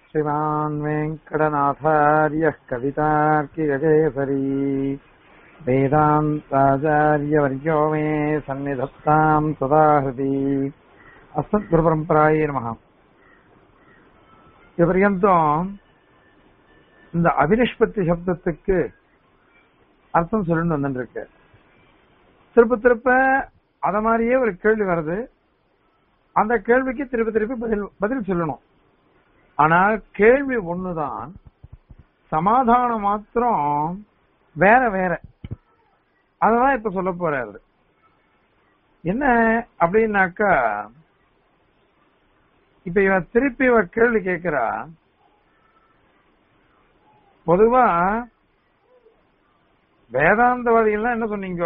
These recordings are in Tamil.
श्रीमान् वेङ्कटनाथार्यः कवितार्किगजेसरी वेदान्ताचार्यवर्यो मे सन्निधत्ताम् सदा हृदि அஸ்மத்குருபரம்பராயே நமகா இது பர்யந்தம் இந்த அபினிஷ்பத்தி சப்தத்துக்கு அர்த்தம் சொல்லிட்டு வந்துட்டு இருக்கு திருப்ப திருப்ப அத மாதிரியே ஒரு கேள்வி வருது அந்த கேள்விக்கு திருப்பி திருப்பி பதில் பதில் சொல்லணும் ஆனால் கேள்வி ஒண்ணுதான் சமாதானம் மாத்திரம் வேற வேற அததான் இப்ப சொல்ல போறாரு என்ன அப்படின்னாக்கா இப்ப இவன் திருப்பி இவ கேள்வி கேட்கிறா பொதுவா வேதாந்தவாதிகள்லாம் என்ன சொன்னீங்க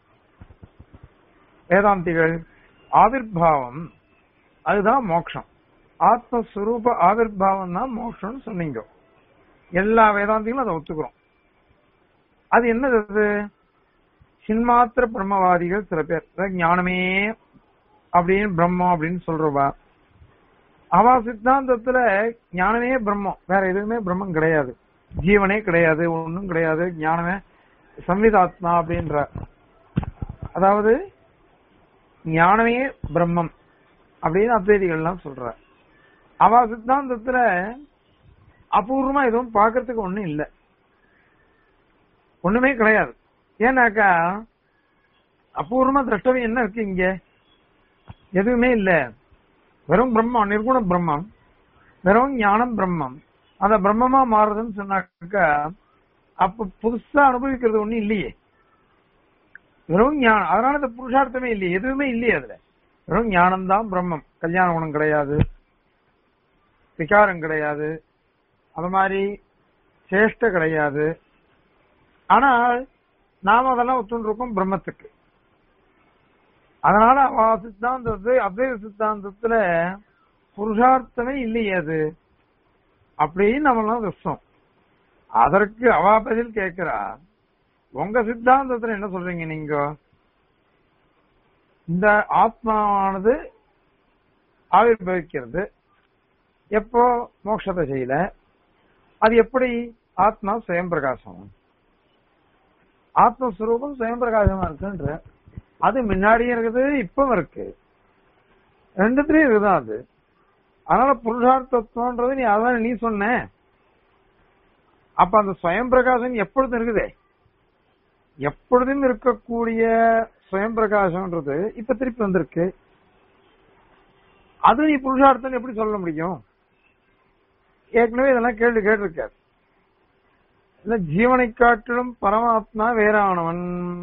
வேதாந்திகள் ஆவிர்பாவம் அதுதான் மோட்சம் ஆத்மஸ்வரூப ஆவிர்பாவம் தான் மோட்சம்னு சொன்னீங்க எல்லா வேதாந்திகளும் அதை ஒத்துக்கிறோம் அது என்னது அது சின்மாத்திர பிரம்மவாதிகள் சில பேர் அதாவது ஞானமே அப்படின்னு பிரம்மம் அப்படின்னு சொல்றவா அவ சித்தாந்தத்துல ஞானமே பிரம்மம் வேற எதுவுமே பிரம்மம் கிடையாது ஜீவனே கிடையாது ஒண்ணும் கிடையாது ஞானமே சம்விதாத்மா அப்படின்ற அதாவது ஞானமே பிரம்மம் அப்படின்னு அத்வைதிகள்லாம் சொல்ற அவ சித்தாந்தத்துல அபூர்வமா எதுவும் பாக்குறதுக்கு ஒண்ணும் இல்ல ஒண்ணுமே கிடையாது ஏன்னாக்கா அபூர்வமா திரஷ்டவி என்ன இருக்கு இங்க எதுவுமே இல்ல வெறும் பிரம்மம் நிர்குண பிரம்மம் வெறும் ஞானம் பிரம்மம் அந்த பிரம்மமா மாறுதுன்னு சொன்னாக்கா அப்ப புதுசா அனுபவிக்கிறது ஒண்ணும் இல்லையே வெறும் ஞானம் அதனால இந்த புருஷார்த்தமே இல்லையே எதுவுமே இல்லையே அதுல வெறும் ஞானம் தான் பிரம்மம் கல்யாண குணம் கிடையாது விகாரம் கிடையாது அது மாதிரி சேஷ்ட கிடையாது ஆனால் நாம அதெல்லாம் ஒத்துன்னு இருக்கோம் பிரம்மத்துக்கு அதனால அவ சித்தாந்தத்து அத்வைத சித்தாந்தத்துல புருஷார்த்தமே இல்லையே அது அப்படின்னு நம்மளாம் விஷம் அதற்கு அவ பதில் கேட்கிறா உங்க சித்தாந்தத்துல என்ன சொல்றீங்க நீங்க இந்த ஆத்மாவானது ஆவிர்வவிக்கிறது எப்போ மோட்ச தசையில அது எப்படி ஆத்மா சுயம் பிரகாசம் ஆத்மஸ்வரூபம் சுயம் பிரகாசமா இருக்குன்ற அது முன்னாடியும் இருக்குது இப்பவும் இருக்கு ரெண்டுத்திலயும் இருக்குதான் அது அதனால புருஷார்த்தத்துவன்றது நீ அதான் நீ சொன்ன அப்ப அந்த சுயம் பிரகாசம் எப்பொழுதும் இருக்குதே எப்பொழுதும் இருக்கக்கூடிய சுயம் பிரகாசம்ன்றது இப்ப திருப்பி வந்திருக்கு அது நீ புருஷார்த்தம் எப்படி சொல்ல முடியும் ஏற்கனவே இதெல்லாம் கேள்வி கேட்டிருக்காரு இல்ல ஜீவனை காட்டிலும் பரமாத்மா வேறானவன்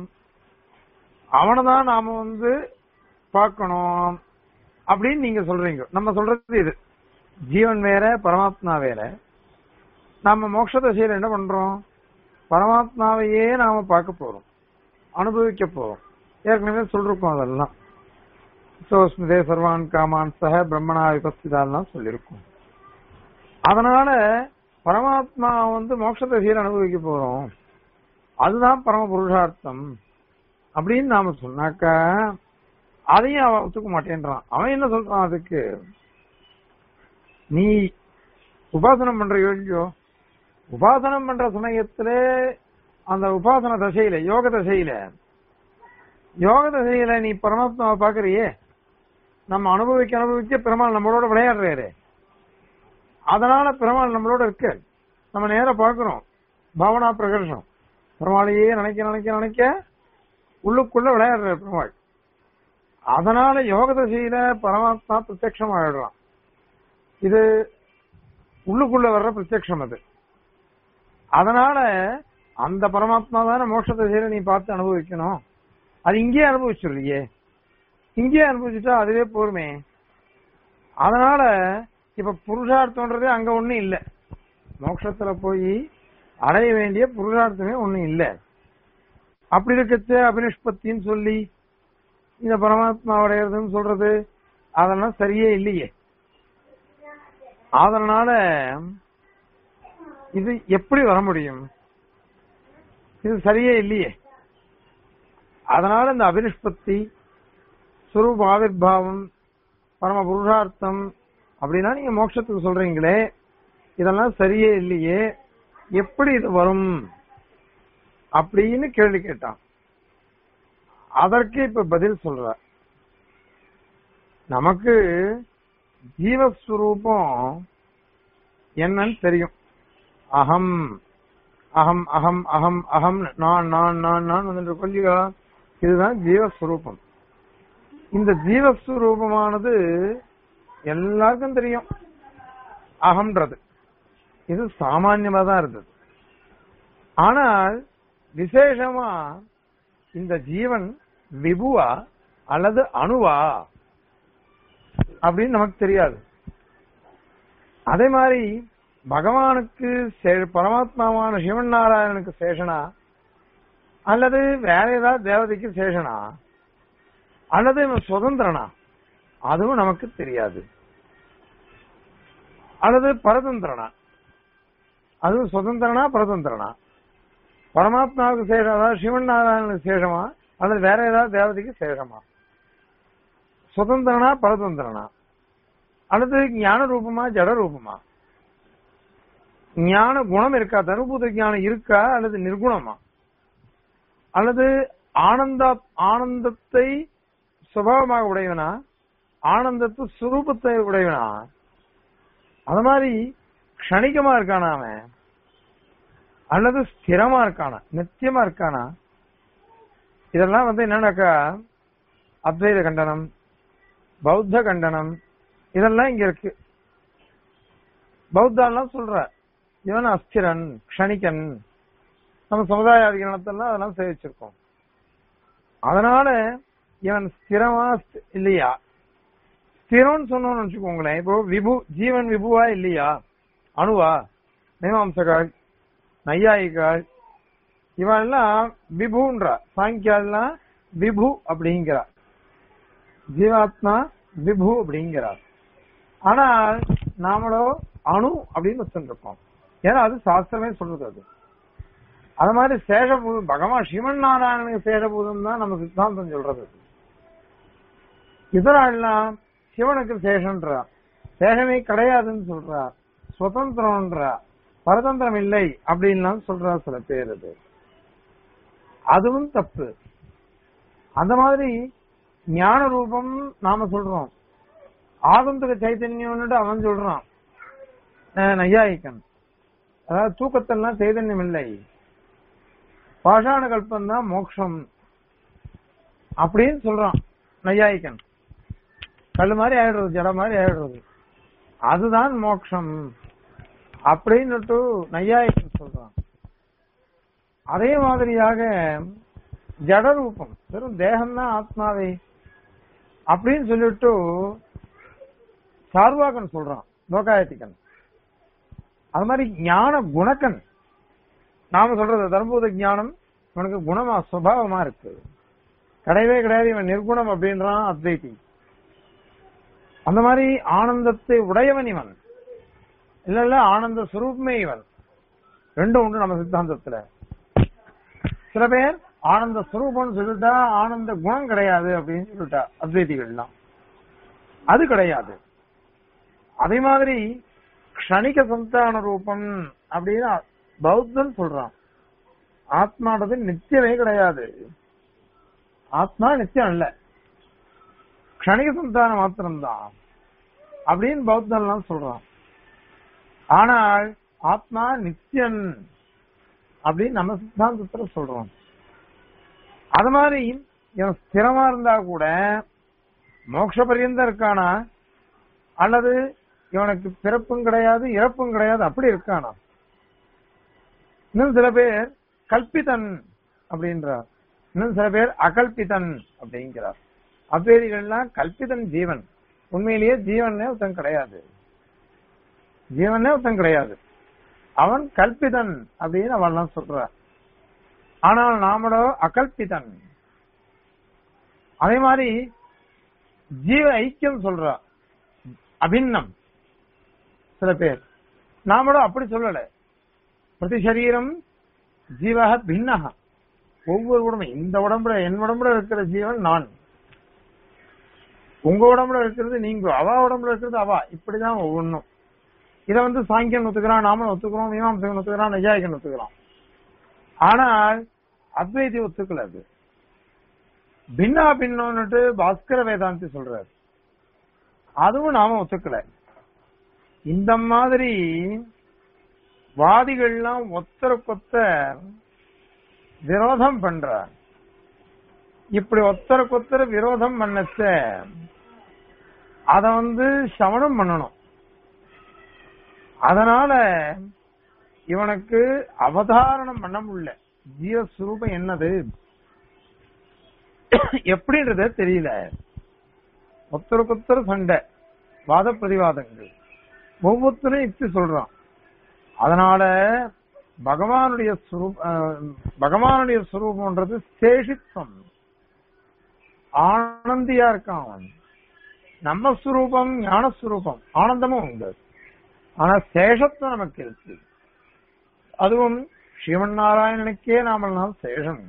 அவனை தான் நாம வந்து பார்க்கணும் அப்படின்னு நீங்க சொல்றீங்க நம்ம சொல்றது இது ஜீவன் வேற பரமாத்மா வேற நாம மோட்ச தசையில என்ன பண்றோம் பரமாத்மாவையே நாம பார்க்க போறோம் அனுபவிக்க போறோம் ஏற்கனவே சொல்லிருக்கோம் அதெல்லாம் சோஸ்மிதே சர்வான் காமான் சக பிரம்மணா விபஸ்திதாலாம் சொல்லியிருக்கோம் அதனால பரமாத்மா வந்து மோட்ச தசையில அனுபவிக்க போறோம் அதுதான் பரம புருஷார்த்தம் அப்படின்னு நாம சொன்னாக்கா அதையும் அவன் ஒத்துக்க மாட்டேன்றான் அவன் என்ன சொல்றான் அதுக்கு நீ உபாசனம் பண்ற யோகியோ உபாசனம் பண்ற சமயத்துல அந்த உபாசன தசையில யோக தசையில யோக தசையில நீ பரமாத்மாவை பாக்குறியே நம்ம அனுபவிக்க அனுபவிக்க பெருமாள் நம்மளோட விளையாடுறாரு அதனால பெருமாள் நம்மளோட இருக்கு நம்ம நேர பாக்குறோம் பாவனா பிரகர்ஷம் பெருமாளையே நினைக்க நினைக்க நினைக்க உள்ளுக்குள்ள விளையாடுற பெருமாள் அதனால யோக தசையில பரமாத்மா பிரத்யக்ஷம் ஆயிடுறான் இது உள்ளுக்குள்ள வர்ற பிரத்யக்ஷம் அது அதனால அந்த பரமாத்மா தானே மோட்ச தசையில நீ பார்த்து அனுபவிக்கணும் அது இங்கேயே அனுபவிச்சிடுறியே இங்கேயே அனுபவிச்சுட்டா அதுவே போருமே அதனால இப்ப புருஷார்த்தம்ன்றதே அங்க ஒண்ணும் இல்ல மோட்சத்துல போய் அடைய வேண்டிய புருஷார்த்தமே ஒண்ணும் இல்ல அப்படி இருக்கச்சு அபினிஷ்பத்தின்னு சொல்லி இந்த பரமாத்மா அடையிறதுன்னு சொல்றது அதெல்லாம் சரியே இல்லையே அதனால இது எப்படி வர முடியும் இது சரியே இல்லையே அதனால இந்த அபினிஷ்பத்தி சுரூப ஆவிர்வாவம் பரம புருஷார்த்தம் அப்படின்னா நீங்க மோட்சத்துக்கு சொல்றீங்களே இதெல்லாம் சரியே இல்லையே எப்படி இது வரும் அப்படின்னு கேள்வி கேட்டான் அதற்கு இப்ப பதில் சொல்ற நமக்கு ஜீவஸ்வரூபம் என்னன்னு தெரியும் அகம் அகம் அகம் அகம் அகம் நான் நான் நான் நான் வந்து கொல்லியா இதுதான் ஜீவஸ்வரூபம் இந்த ஜீவஸ்வரூபமானது எல்லாருக்கும் தெரியும் அகம்ன்றது இது சாமான்யமா தான் இருந்தது ஆனால் விசேஷமா இந்த ஜீவன் விபுவா அல்லது அணுவா அப்படின்னு நமக்கு தெரியாது அதே மாதிரி பகவானுக்கு சே- பரமாத்மாவான சிவன் நாராயணனுக்கு சேஷனா அல்லது வேற ஏதாவது தேவதைக்கு சேஷனா அல்லது இவன் சுதந்திரனா அதுவும் நமக்கு தெரியாது அல்லது பரதந்திரனா அதுவும் சுதந்திரனா பரதந்திரனா பரமாத்மாவுக்கு சேஷம் அதாவது சிவன் நாராயணனுக்கு சேஷமா அல்லது வேற ஏதாவது தேவதைக்கு சேஷமா சுதந்திரனா பரதந்திரனா அல்லது ஞான ரூபமா ஜட ரூபமா ஞான குணம் இருக்கா தனுபூத ஞானம் இருக்கா அல்லது நிர்குணமா அல்லது ஆனந்த ஆனந்தத்தை சுபாவமாக உடையவனா ஆனந்தத்து சுரூபத்தை உடையவனா அது மாதிரி க்ஷணிகமா இருக்கானா அவன் அல்லது ஸ்திரமா இருக்கானா நித்தியமா இருக்கானா இதெல்லாம் வந்து என்னன்னாக்கா அத்வைத கண்டனம் பௌத்த கண்டனம் இதெல்லாம் இங்க இருக்கு பௌத்தாலாம் சொல்ற இவன் அஸ்திரன் க்ஷணிகன் நம்ம சமுதாய அதிகரணத்தெல்லாம் அதெல்லாம் சேவிச்சிருக்கோம் அதனால இவன் ஸ்திரமா ஸ்தி- இல்லையா ஸ்திரம்னு சொன்னோம்னு வச்சுக்கோங்களேன் இப்போ விபு ஜீவன் விபுவா இல்லையா அணுவா மீமாம்சகால் நையாயிகால் இவன் எல்லாம் விபுன்றா சாங்கியாலாம் விபு அப்படிங்கிறா ஜீவாத்மா விபு அப்படிங்கிறார் ஆனால் நாமளோ அணு அப்படின்னு வச்சுருக்கோம் ஏன்னா அது சாஸ்திரமே சொல்றது அது அது மாதிரி சேஷபூதம் பகவான் சிவன் நாராயணனுக்கு சேஷபூதம் தான் நம்ம சித்தாந்தம் சொல்றது இதரெல்லாம் சிவனுக்கு சேஷன்றா சேஷமே கிடையாதுன்னு சொல்றா சுதந்திரம்ன்றா பரதந்திரம் இல்லை அப்படின்லாம் சொல்றா சில பேர் அது அதுவும் தப்பு அந்த மாதிரி ஞான ரூபம் நாம சொல்றோம் ஆகந்துக சைத்தன்யம்னு அவன் சொல்றான் அஹ் நையாயிக்கன் அதாவது தூக்கத்தெல்லாம் சைதன்யம் இல்லை பாஷாண கல்பம் தான் மோட்சம் அப்படின்னு சொல்றான் நையாயிக்கன் கல்லு மாதிரி ஆயிடுறது ஜட மாதிரி ஆயிடுறது அதுதான் மோட்சம் அப்படின்னுட்டு நையாயிக்கன் சொல்றான் அதே மாதிரியாக ஜடரூபம் வெறும் தேகம்தான் ஆத்மாவே அப்படின்னு சொல்லிட்டு சார்வாகன் சொல்றான் லோகாயத்திகன் அது மாதிரி ஞான குணக்கன் நாம சொல்றது தர்மபூத ஞானம் இவனுக்கு குணமா சுபாவமா இருக்கு கிடையவே கிடையாது இவன் நிர்குணம் அப்படின்றான் அத்வைதி அந்த மாதிரி ஆனந்தத்தை உடையவன் இவன் இல்ல இல்ல ஆனந்த சுரூபமே இவன் ரெண்டும் உண்டு நம்ம சித்தாந்தத்துல சில பேர் ஆனந்த சுரூபம்னு சொல்லிட்டா ஆனந்த குணம் கிடையாது அப்படின்னு சொல்லிட்டா அத்வைதிகள்லாம் அது கிடையாது அதே மாதிரி க்ஷணிக சந்தான ரூபம் அப்படின்னு பௌத்தன் சொல்றான் ஆத்மானது நித்தியமே கிடையாது ஆத்மா நித்தியம் இல்ல க்ஷணிக சந்தானம் மாத்திரம்தான் அப்படின்னு பௌத்தன்லாம் சொல்றான் ஆனால் ஆத்மா நித்தியன் அப்படின்னு நம்ம சித்தாந்தத்துல சொல்றோம் அது மாதிரி இவன் ஸ்திரமா இருந்தா கூட மோட்ச பரியந்தம் இருக்கானா அல்லது இவனுக்கு பிறப்பும் கிடையாது இறப்பும் கிடையாது அப்படி இருக்கானா இன்னும் சில பேர் கல்பிதன் அப்படின்றார் இன்னும் சில பேர் அகல்பிதன் அப்படிங்கிறார் அத்வைதிகள்லாம் கல்பிதன் ஜீவன் உண்மையிலேயே ஜீவனே ஒருத்தன் கிடையாது ஜீவனே ஒருத்தன் கிடையாது அவன் கல்பிதன் அப்படின்னு அவன்லாம் சொல்றார் ஆனால் நாமளோ அகல்பிதன் அதே மாதிரி ஜீவ ஐக்கியம் சொல்றா அபின்னம் சில பேர் நாமளும் அப்படி சொல்லல பிரதி சரீரம் ஜீவக பின்னக ஒவ்வொரு உடம்பு இந்த உடம்புல என் உடம்புல இருக்கிற ஜீவன் நான் உங்க உடம்புல இருக்கிறது நீங்க அவ உடம்புல இருக்கிறது அவ இப்படிதான் ஒவ்வொன்றும் இத வந்து சாங்கியன் ஒத்துக்கிறான் நாமளும் ஒத்துக்கிறோம் மீமாம்சகன் ஒத்துக்கிறான் நையாயிகன் ஒத்துக்கிறான் ஆனால் அத்வைதி ஒத்துக்கல அது பின்னா பின்னோன்னுட்டு பாஸ்கர வேதாந்தி சொல்றாரு அதுவும் நாம ஒத்துக்கல இந்த மாதிரி வாதிகள்லாம் ஒத்தருக்கொத்த விரோதம் பண்றார் இப்படி ஒத்தருக்கொத்தர விரோதம் பண்ணச்ச அத வந்து சமணம் பண்ணணும் அதனால இவனுக்கு அவதாரணம் பண்ண முடியல ஜீவஸ்வரூபம் என்னது எப்படின்றத தெரியல ஒத்தருக்கொத்தர் சண்டை வாத பிரதிவாதங்கள் ஒவ்வொருத்தரும் யுக்தி சொல்றான் அதனால பகவானுடைய சுரூப- அஹ், பகவானுடைய சுரூபம்ன்றது சேஷித்வம் ஆனந்தியா இருக்கான் அவன் நம்ம சுரூபம் ஞானஸ்வரூபம் ஆனந்தமும் உண்டு ஆனா சேஷத்துவம் நமக்கு இருக்கு அதுவும் ஸ்ரீமன் நாராயணனுக்கே நாமெல்லாம் சேஷம்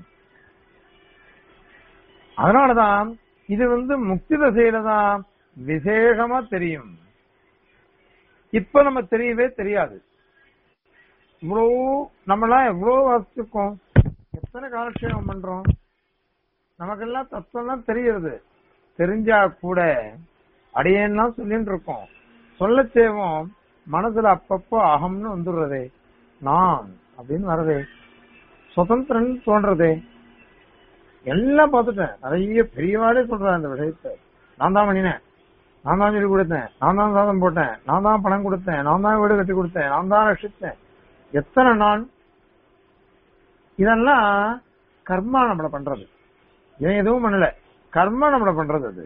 அதனாலதான் இது வந்து முக்தி தசையில தான் விசேஷமா தெரியும் இப்ப நம்ம தெரியவே தெரியாது இவ்வளோ நம்மளாம் எவ்வளவு வாசிச்சிருக்கோம் எத்தனை காலக்ஷேபம் பண்றோம் நமக்கெல்லாம் தத்துவம்லாம் தெரியுது தெரிஞ்சா கூட அடியேன்னா சொல்லிட்டு இருக்கோம் சொல்ல தேவோம் மனசுல அப்பப்போ அகம்னு வந்துடுறதே நான் அப்படின்னு வர்றதே சுதந்திரன் தோன்றதே எல்லாம் பார்த்துட்டேன் நிறைய பெரியவாடே சொல்றேன் அந்த விஷயத்த நான் தான் பண்ணினேன் நான் தான் சொல்லி கொடுத்தேன் நான் தான் சாதம் போட்டேன் நான் தான் பணம் கொடுத்தேன் நான் தான் வீடு கட்டி கொடுத்தேன் நான் தான் ரட்சித்தேன் எத்தனை நான் இதெல்லாம் கர்மா நம்மள பண்றது இவன் எதுவும் பண்ணல கர்மா நம்மள பண்றது அது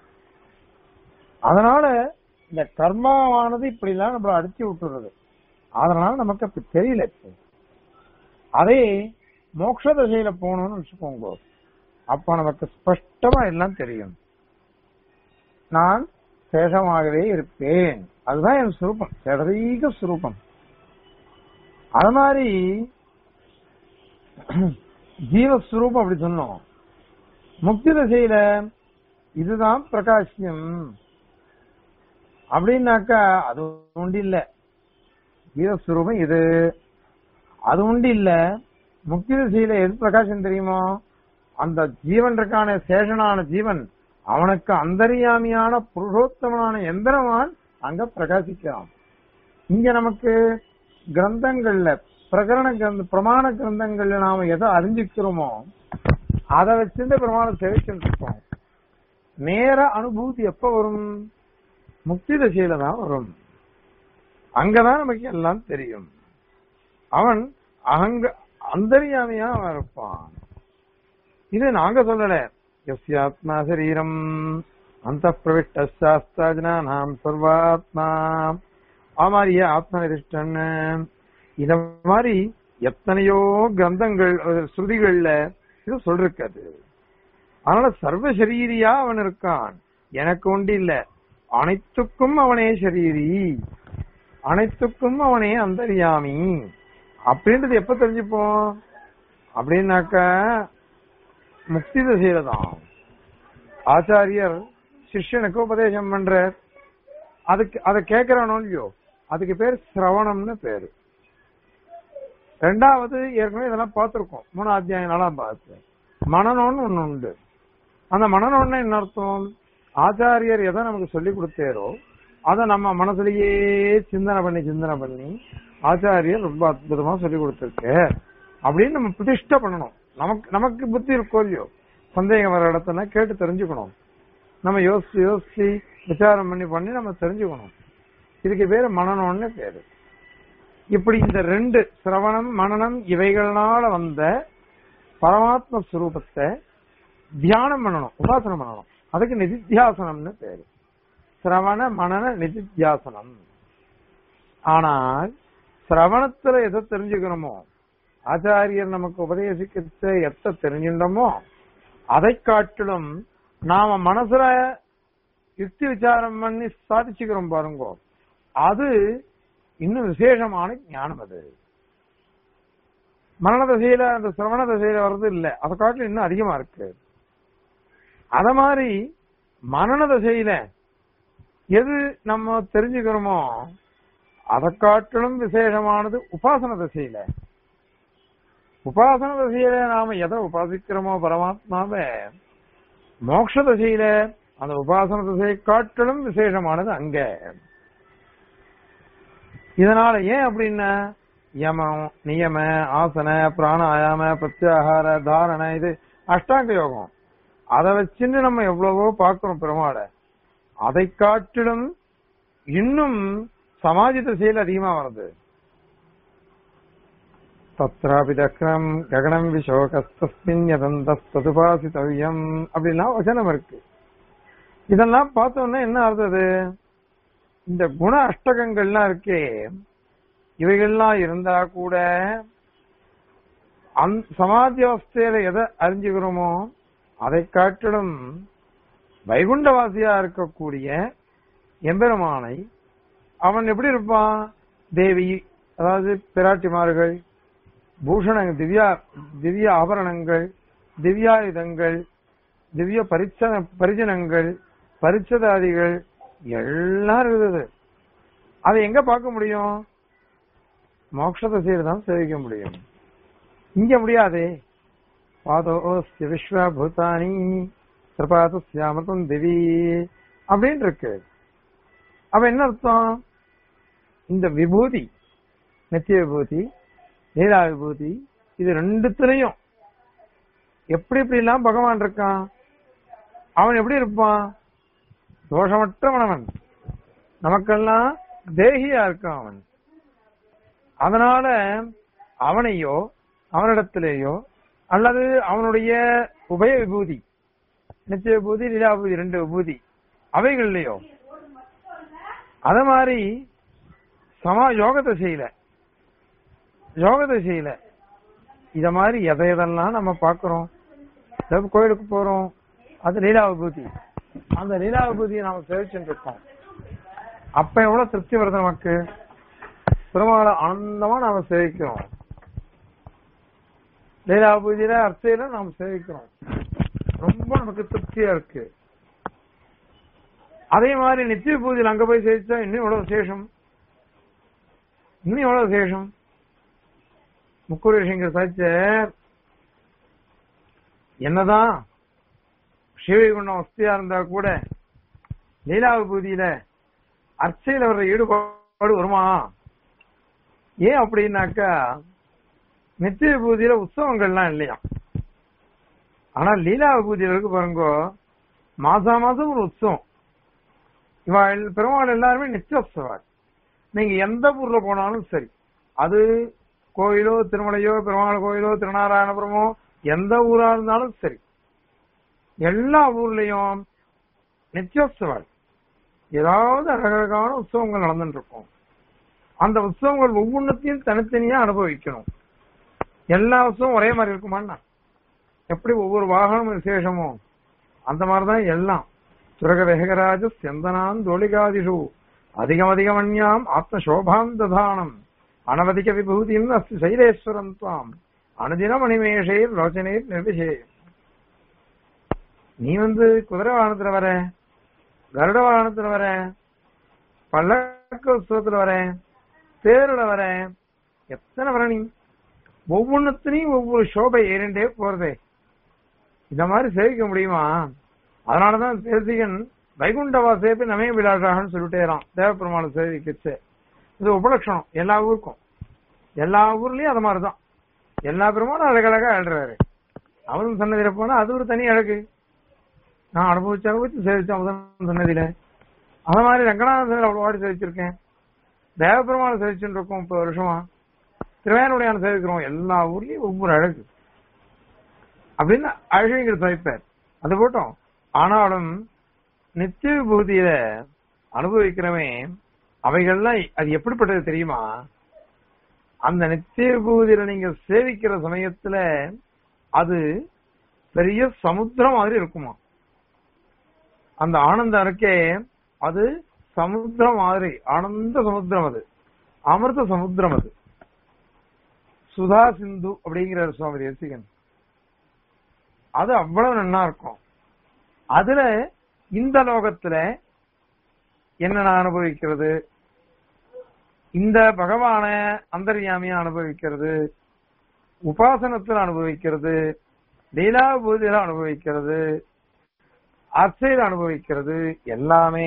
அதனால இந்த கர்மாவானது இப்படி எல்லாம் நம்மள அடிச்சு விட்டுறது அதனால நமக்கு அப்படி தெரியல இப்போ அதே மோட்ச திசையில போகணும்னு வச்சுக்கோங்க அப்ப நமக்கு ஸ்பஷ்டமா எல்லாம் தெரியும் நான் சேஷமாகவே இருப்பேன் அதுதான் என் சுரூபம் சேடரீக சுரூபம் அது மாதிரி ஜீவஸ்வரூபம் அப்படி சொன்னோம் முக்தி திசையில இதுதான் பிரகாசியம் அப்படின்னாக்கா அது உண்டு இல்ல ஜீவஸ்வரூபம் இது அது உண்டு இல்ல முக்தி திசையில எது பிரகாசம் தெரியுமோ அந்த ஜீவன் இருக்கான சேஷனான ஜீவன் அவனுக்கு அந்தரியாமியான புருஷோத்தமனான எந்திரவான் அங்க பிரகாசிக்கிறான் இங்க நமக்கு கிரந்தங்கள்ல பிரகரண கிரந்த பிரமாண கிரந்தங்கள்ல நாம எதை அறிஞ்சுக்கிறோமோ அதை வச்சிருந்து பிரமாணம் தெரிவிச்சுட்டு இருக்கோம் நேர அனுபூதி எப்ப வரும் முக்தி தசையில தான் வரும் அங்கதான் நமக்கு எல்லாம் தெரியும் அவன் அங்க அந்தரியாமையா அவன் இருப்பான் இது நாங்க சொல்லல எஸ்யாத்மா சரீரம் அந்த பிரவிஷ்டாஸ்தாஜனாம் சர்வாத்மா ஆமாரிய ஆத்ம நிதிஷ்டன் இத மாதிரி எத்தனையோ கிரந்தங்கள் அஹ், ஸ்ருதிகள்ல இது சொல்றது அதனால சர்வ சரீரியா அவன் இருக்கான் எனக்கு ஒன்று இல்ல அனைத்துக்கும் அவனே சரீரி அனைத்துக்கும் அவனே அந்தரியாமி அப்படின்றது எப்ப தெரிஞ்சுப்போம் அப்படின்னாக்கா முக்தி திசையில தான் ஆச்சாரியர் சிஷ்யனுக்கு உபதேசம் பண்றார் அதுக்கு அதை கேட்கிறானோ இல்லையோ அதுக்கு பேர் சிரவணம்னு பேரு ரெண்டாவது ஏற்கனவே இதெல்லாம் பார்த்திருக்கோம் மூணாம் அத்தியாயம் நாலாம் பார்த்து மனநோன்னு ஒண்ணு உண்டு அந்த மனநோன்னு என்ன அர்த்தம் ஆச்சாரியர் எதை நமக்கு சொல்லி கொடுத்தாரோ அதை நம்ம மனசுலயே சிந்தனை பண்ணி சிந்தனை பண்ணி ஆச்சாரியர் ரொம்ப அற்புதமா சொல்லி கொடுத்திருக்கு அப்படின்னு நம்ம பிரதிஷ்டை பண்ணணும் நமக்கு நமக்கு புத்தி இருக்கோ இல்லையோ சந்தேகம் வர இடத்துல கேட்டு தெரிஞ்சுக்கணும் நம்ம யோசிச்சு யோசிச்சு விசாரம் பண்ணி பண்ணி நம்ம தெரிஞ்சுக்கணும் இதுக்கு பேரு மனநம்னு பேரு இப்படி இந்த ரெண்டு சிரவணம் மனனம் இவைகளால வந்த பரமாத்ம ஸ்வரூபத்தை தியானம் பண்ணணும் உபாசனம் பண்ணணும் அதுக்கு நிதித்தியாசனம்னு பேரு சிரவண மனன நிதித்தியாசனம் ஆனால் சிரவணத்துல எதை தெரிஞ்சுக்கணுமோ ஆச்சாரியர் நமக்கு உபதேசிக்கிறது எத்த தெரிஞ்சின்றமோ அதை காட்டிலும் நாம மனசுல யுக்தி விசாரம் பண்ணி சாதிச்சுக்கிறோம் பாருங்க அது இன்னும் விசேஷமான ஞானம் அது மரண தசையில அந்த சிரவண தசையில வர்றது இல்ல அதை காட்டிலும் இன்னும் அதிகமா இருக்கு அத மாதிரி மரண தசையில எது நம்ம தெரிஞ்சுக்கிறோமோ அதை காட்டிலும் விசேஷமானது உபாசன திசையில உபாசன திசையில நாம எதை உபாசிக்கிறோமோ பரமாத்மாவை மோட்ச திசையில அந்த உபாசன திசையை காட்டிலும் விசேஷமானது அங்க இதனால ஏன் அப்படின்னா யமம் நியம ஆசன பிராணாயாம பிரத்யாகார தாரண இது அஷ்டாங்க யோகம் அதை வச்சுன்னு நம்ம எவ்வளவோ பார்க்கிறோம் பெருமாளை அதை காட்டிலும் இன்னும் சமாஜ திசையில் அதிகமா வருது தத்ராபி தக்ரம் ககனம் விஷோகஸ்தஸ்மின் யதந்தஸ்ததுபாசித்தவ்யம் அப்படிலாம் வசனம் இருக்கு இதெல்லாம் பார்த்தோம்னா என்ன அர்த்தது இந்த குண அஷ்டகங்கள்லாம் இருக்கே இவைகள்லாம் இருந்தா கூட அந் சமாதி அவஸ்தையில எதை அறிஞ்சுக்கிறோமோ அதை காட்டிலும் வைகுண்டவாசியா இருக்கக்கூடிய எம்பெருமானை அவன் எப்படி இருப்பான் தேவி அதாவது பிராட்டிமார்கள் பூஷண திவ்யா திவ்ய ஆபரணங்கள் திவ்யாயுதங்கள் திவ்ய பரிச்சன பரிஜனங்கள் பரிச்சதாதிகள் எல்லாம் இருக்குது அதை எங்க பார்க்க முடியும் மோட்சத்தை செய்யறதான் சேவிக்க முடியும் இங்க முடியாதே பாதோஸ்ய விஸ்வ பூதானி கிருபாதஸ்யாமிருதம் திவி அப்படின்னு இருக்கு அப்ப என்ன அர்த்தம் இந்த விபூதி நித்திய விபூதி லீலா விபூதி இது ரெண்டுத்துலயும் எப்படி எப்படி எல்லாம் பகவான் இருக்கான் அவன் எப்படி இருப்பான் தோஷமற்றவனவன் நமக்கெல்லாம் தேகியா இருக்கான் அவன் அதனால அவனையோ அவனிடத்திலேயோ அல்லது அவனுடைய உபய விபூதி நித்திய விபூதி லீலா விபூதி ரெண்டு விபூதி அவைகள்லயோ அத மாதிரி சமா யோக திசையில யோக திசையில இத மாதிரி எதை எதெல்லாம் நம்ம பாக்குறோம் ஏதாவது கோயிலுக்கு போறோம் அது லீலா விபூதி அந்த லீலா விபூதியை நாம சேவிச்சுட்டு இருக்கோம் அப்ப எவ்வளவு திருப்தி வருது நமக்கு பெருமாளை ஆனந்தமா நாம சேவிக்கிறோம் லீலா பூஜையில அர்ச்சையில நாம சேவிக்கிறோம் ரொம்ப நமக்கு திருப்தியா இருக்கு அதே மாதிரி நித்திய பூஜையில் அங்க போய் சேவிச்சா இன்னும் எவ்வளவு விசேஷம் இன்னும் எவ்வளவு விசேஷம் முக்கூர் விஷயங்கள் சாய்ச்ச என்னதான் சிவகுண்டம் வசதியா இருந்தா கூட லீலா விபூதியில அர்ச்சையில வர்ற ஈடுபாடு வருமா ஏன் அப்படின்னாக்கா நித்திய விபூதியில உற்சவங்கள்லாம் இல்லையா ஆனா லீலா விபூதியில இருக்கு பாருங்க மாசா மாசம் ஒரு உற்சவம் இவ பெருமாள் எல்லாருமே நித்தியோத்சவார் நீங்க எந்த ஊர்ல போனாலும் சரி அது கோயிலோ திருமலையோ பெருமாள் கோயிலோ திருநாராயணபுரமோ எந்த ஊரா இருந்தாலும் சரி எல்லா ஊர்லயும் நித்தியோத்சவால் ஏதாவது அழகழகான உற்சவங்கள் நடந்துட்டு இருக்கும் அந்த உற்சவங்கள் ஒவ்வொன்றத்தையும் தனித்தனியா அனுபவிக்கணும் எல்லா உற்சவம் ஒரே மாதிரி இருக்குமாண்ணா எப்படி ஒவ்வொரு வாகனம் விசேஷமோ அந்த மாதிரிதான் எல்லாம் சுரக வேகராஜ செந்தனான் தோழிகாதிஷு அதிகம் அதிகமன்யாம் ஆத்ம சோபாம் ததானம் அனவதிக விபூதியும் அஸ்தி சைலேஸ்வரம் துவாம் அனுதினம் அனிமேஷைர் லோச்சனைர் நிர்விஷேர் நீ வந்து குதிரை வாகனத்துல வர கருட வாகனத்துல வர பல்லக்கு உற்சவத்துல வர தேர்ல வர எத்தனை வர நீ ஒவ்வொன்னுத்திலையும் ஒவ்வொரு சோபை ஏறிண்டே போறதே இந்த மாதிரி சேவிக்க முடியுமா அதனாலதான் தேசிகன் வைகுண்டவா சேப்பி நமே விலாசாகன்னு சொல்லிட்டேறான் தேவப்பெருமான சேவிக்கிச்சு இது உபலட்சணம் எல்லா ஊருக்கும் எல்லா ஊர்லயும் அது மாதிரிதான் எல்லா பெருமானும் அழகழகா எழுறாரு அவரும் சன்னதியில போனா அது ஒரு தனி அழகு நான் அனுபவிச்சு அனுபவிச்சு சேவிச்சேன் அவதான் சன்னதியில அந்த மாதிரி ரங்கநாதன் அவ்வளவு வாடி சேவிச்சிருக்கேன் தேவபெருமான சேவிச்சுட்டு இருக்கோம் முப்பது வருஷமா திருவேனுடையான சேவிக்கிறோம் எல்லா ஊர்லயும் ஒவ்வொரு அழகு அப்படின்னு அழகிங்கிற சேவிப்பார் அது போட்டோம் ஆனாலும் நித்திய விபூதியில அனுபவிக்கிறவன் அவைகள்லாம் அது எப்படிப்பட்டது தெரியுமா அந்த நித்திய விபூதியில நீங்க சேவிக்கிற சமயத்துல அது பெரிய சமுத்திரம் மாதிரி இருக்குமா அந்த ஆனந்தம் இருக்கே அது சமுத்திரம் மாதிரி ஆனந்த சமுத்திரம் அது அமிர்த சமுத்திரம் அது சுதா சிந்து அப்படிங்கிற சுவாமி ரசிகன் அது அவ்வளவு நன்னா இருக்கும் அதுல இந்த லோகத்துல என்ன நான் அனுபவிக்கிறது இந்த பகவான அந்தர்யாமியா அனுபவிக்கிறது உபாசனத்தில் அனுபவிக்கிறது லீலாபூதியில அனுபவிக்கிறது அர்ச்சையில் அனுபவிக்கிறது எல்லாமே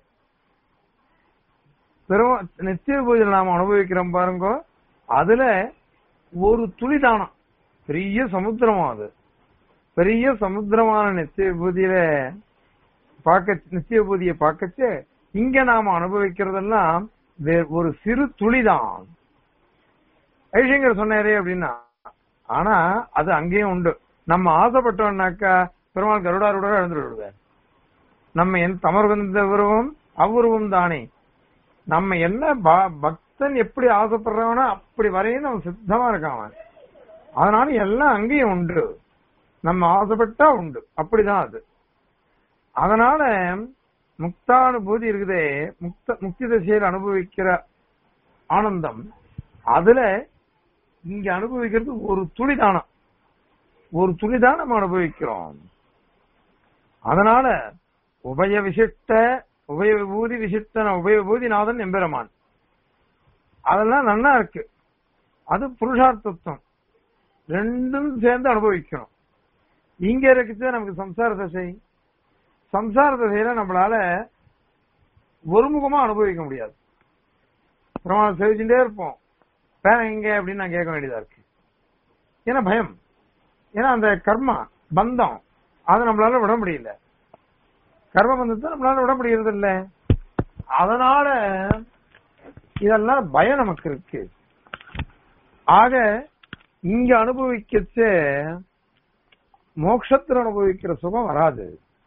பெரும் நித்திய பூஜையில் நாம அனுபவிக்கிறோம் பாருங்க அதுல ஒரு துளி தானம் பெரிய சமுத்திரம் அது பெரிய சமுத்திரமான நித்திய பூதியில பார்க்க நித்திய பூதியை பார்க்கச்சு இங்க நாம அனுபவிக்கிறதெல்லாம் வே- ஒரு சிறு துளிதான் ஐஷங்கர் சொன்னாரே அப்படின்னா ஆனா அது அங்கேயும் உண்டு நம்ம ஆசைப்பட்டோம்னாக்கா பெருமாள் கருடாருடன் எழுந்துட்டு விடுவார் நம்ம என் தமர்வந்த உருவம் அவ்வுருவம் தானே நம்ம என்ன ப- பக்தன் எப்படி ஆசைப்படுறவனோ அப்படி வரையும் நம்ம சித்தமா இருக்கான் அவன். அதனால எல்லாம் அங்கேயும் உண்டு நம்ம ஆசைப்பட்டா உண்டு அப்படிதான் அது அதனால முக்தானுபூதி இருக்குதே முக்த முக்தி திசையில் அனுபவிக்கிற ஆனந்தம் அதுல இங்க அனுபவிக்கிறது ஒரு துளிதானம் ஒரு துளிதான் நம்ம அனுபவிக்கிறோம் அதனால உபய விசிஷ்ட உபய விபூதி விசிஷ்டன உபய விபூதிநாதன் எம்பெருமான் அதெல்லாம் நல்லா இருக்கு அது புருஷார்த்தத்துவம் ரெண்டும் சேர்ந்து அனுபவிக்கணும் இங்க இருக்குது நமக்கு சம்சார தசை சம்சார தசையில நம்மளால ஒருமுகமா அனுபவிக்க முடியாது பிரமாணம் செவிச்சுட்டே இருப்போம் வேற எங்க அப்படின்னு நான் கேட்க வேண்டியதா இருக்கு ஏன்னா பயம் ஏன்னா அந்த கர்மா பந்தம் அதை நம்மளால விட முடியல கர்ம பந்தத்தை நம்மளால விட முடியறது இல்ல அதனால இதெல்லாம் பயம் நமக்கு இருக்கு ஆக இங்க அனுபவிக்கச்ச மோட்சத்தில் அனுபவிக்கிற சுகம் வராது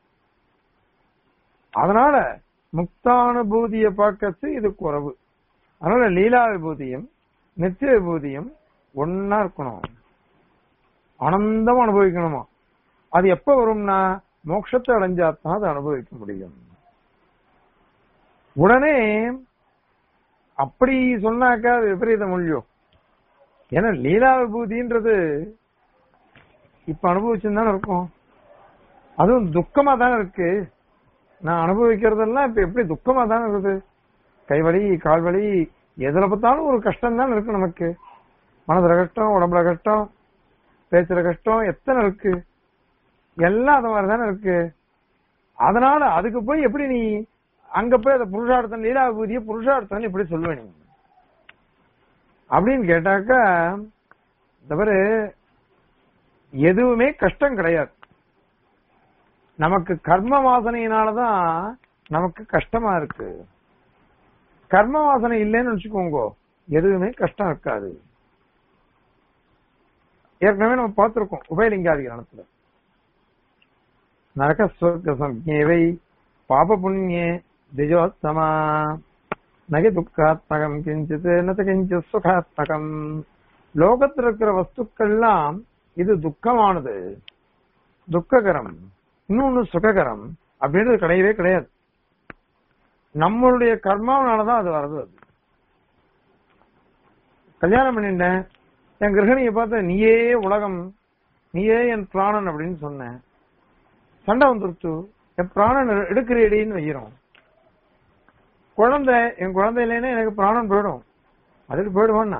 அதனால முக்தானுபூதிய பார்க்கச்சு இது குறவு அதனால லீலா விபூதியும் நித்திய விபூதியும் ஒன்னா இருக்கணும் ஆனந்தமா அனுபவிக்கணுமா அது எப்ப வரும்னா மோட்சத்தை அடைஞ்சாத்தான் அதை அனுபவிக்க முடியும் உடனே அப்படி சொன்னாக்கா அது விபரீத மொழியும் ஏன்னா லீலா விபூதின்றது இப்ப அனுபவிச்சுன்னு இருக்கும் அதுவும் துக்கமா தானே இருக்கு நான் அனுபவிக்கிறதெல்லாம் இப்ப எப்படி துக்கமா தானே இருக்குது கைவலி கால்வலி எதுல பார்த்தாலும் ஒரு கஷ்டம் தான் இருக்கு நமக்கு மனதுல கஷ்டம் உடம்புல கஷ்டம் பேச்சுல கஷ்டம் எத்தனை இருக்கு எல்லாம் அது மாதிரி தானே இருக்கு அதனால அதுக்கு போய் எப்படி நீ அங்க போய் அந்த புருஷார்த்தம் லீலா விபூதிய புருஷார்த்தம் எப்படி சொல்லுவ நீ அப்படின்னு கேட்டாக்கா தவிர எதுவுமே கஷ்டம் கிடையாது நமக்கு கர்ம வாசனையினாலதான் நமக்கு கஷ்டமா இருக்கு கர்ம வாசனை இல்லைன்னு வச்சுக்கோங்க எதுவுமே கஷ்டம் இருக்காது ஏற்கனவே நம்ம பார்த்திருக்கோம் உபயலிங்காதிகரணத்துல நரக சொர்க்க சம்ஞேவை பாப புண்ணியே திஜோத்தமா நகை துக்காத்மகம் கிஞ்சித் நத கிஞ்சித் சுகாத்மகம் லோகத்தில் இருக்கிற வஸ்துக்கள்லாம் இது துக்கமானது துக்ககரம் இன்னொன்னு சுககரம் அப்படின்றது கிடையவே கிடையாது நம்மளுடைய கர்மாவனாலதான் அது வருது அது கல்யாணம் பண்ணிட்டேன் என் கிரகணியை பார்த்த நீயே உலகம் நீயே என் பிராணன் அப்படின்னு சொன்னேன் சண்டை வந்துருச்சு என் பிராணன் எடுக்கிறேடின்னு வைக்கிறோம் குழந்தை என் குழந்தை இல்லைன்னா எனக்கு பிராணன் போயிடும் அதுக்கு போயிடுவான்னா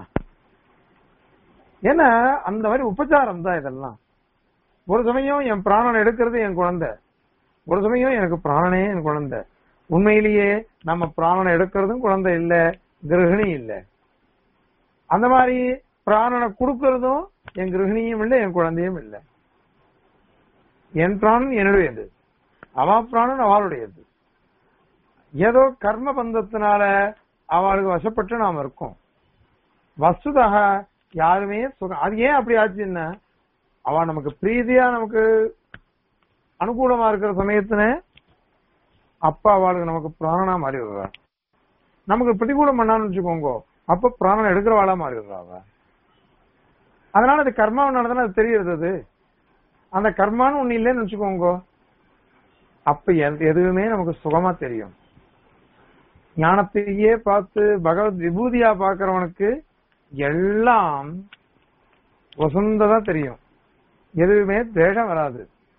ஏன்னா அந்த மாதிரி உபச்சாரம் தான் இதெல்லாம் ஒரு சமயம் என் பிராணன் எடுக்கிறது என் குழந்தை ஒரு சமயம் எனக்கு பிராணனே என் குழந்தை உண்மையிலேயே நம்ம பிராணனை எடுக்கிறதும் குழந்தை இல்ல கிரகிணி இல்ல அந்த மாதிரி பிராணனை கொடுக்கறதும் என் கிரகிணியும் இல்லை என் குழந்தையும் இல்லை என் பிராணன் என்னுடையது அவா பிராணன் அவளுடையது ஏதோ கர்ம பந்தத்தினால அவளுக்கு வசப்பட்டு நாம இருக்கோம் வசுதாக யாருமே சுகம் அது ஏன் அப்படி ஆச்சுன்னா அவ நமக்கு பிரீதியா நமக்கு அனுகூலமா இருக்கிற சமயத்துல அப்ப அவளுக்கு நமக்கு பிராணனா மாறி விடுறா நமக்கு பிரதிகூலம் பண்ணான்னு வச்சுக்கோங்க அப்ப பிராணம் எடுக்கிறவாளா மாறி விடுறா அவ அதனால அது கர்மாவனாலதானே அது தெரியுது அது அந்த கர்மான்னு ஒண்ணு இல்லைன்னு வச்சுக்கோங்க அப்ப எது- எதுவுமே நமக்கு சுகமா தெரியும் ஞானத்தையே பார்த்து பகவத் விபூதியா பாக்குறவனுக்கு எல்லாம் வசந்ததா தெரியும் எதுவுமே தேஷம் வராது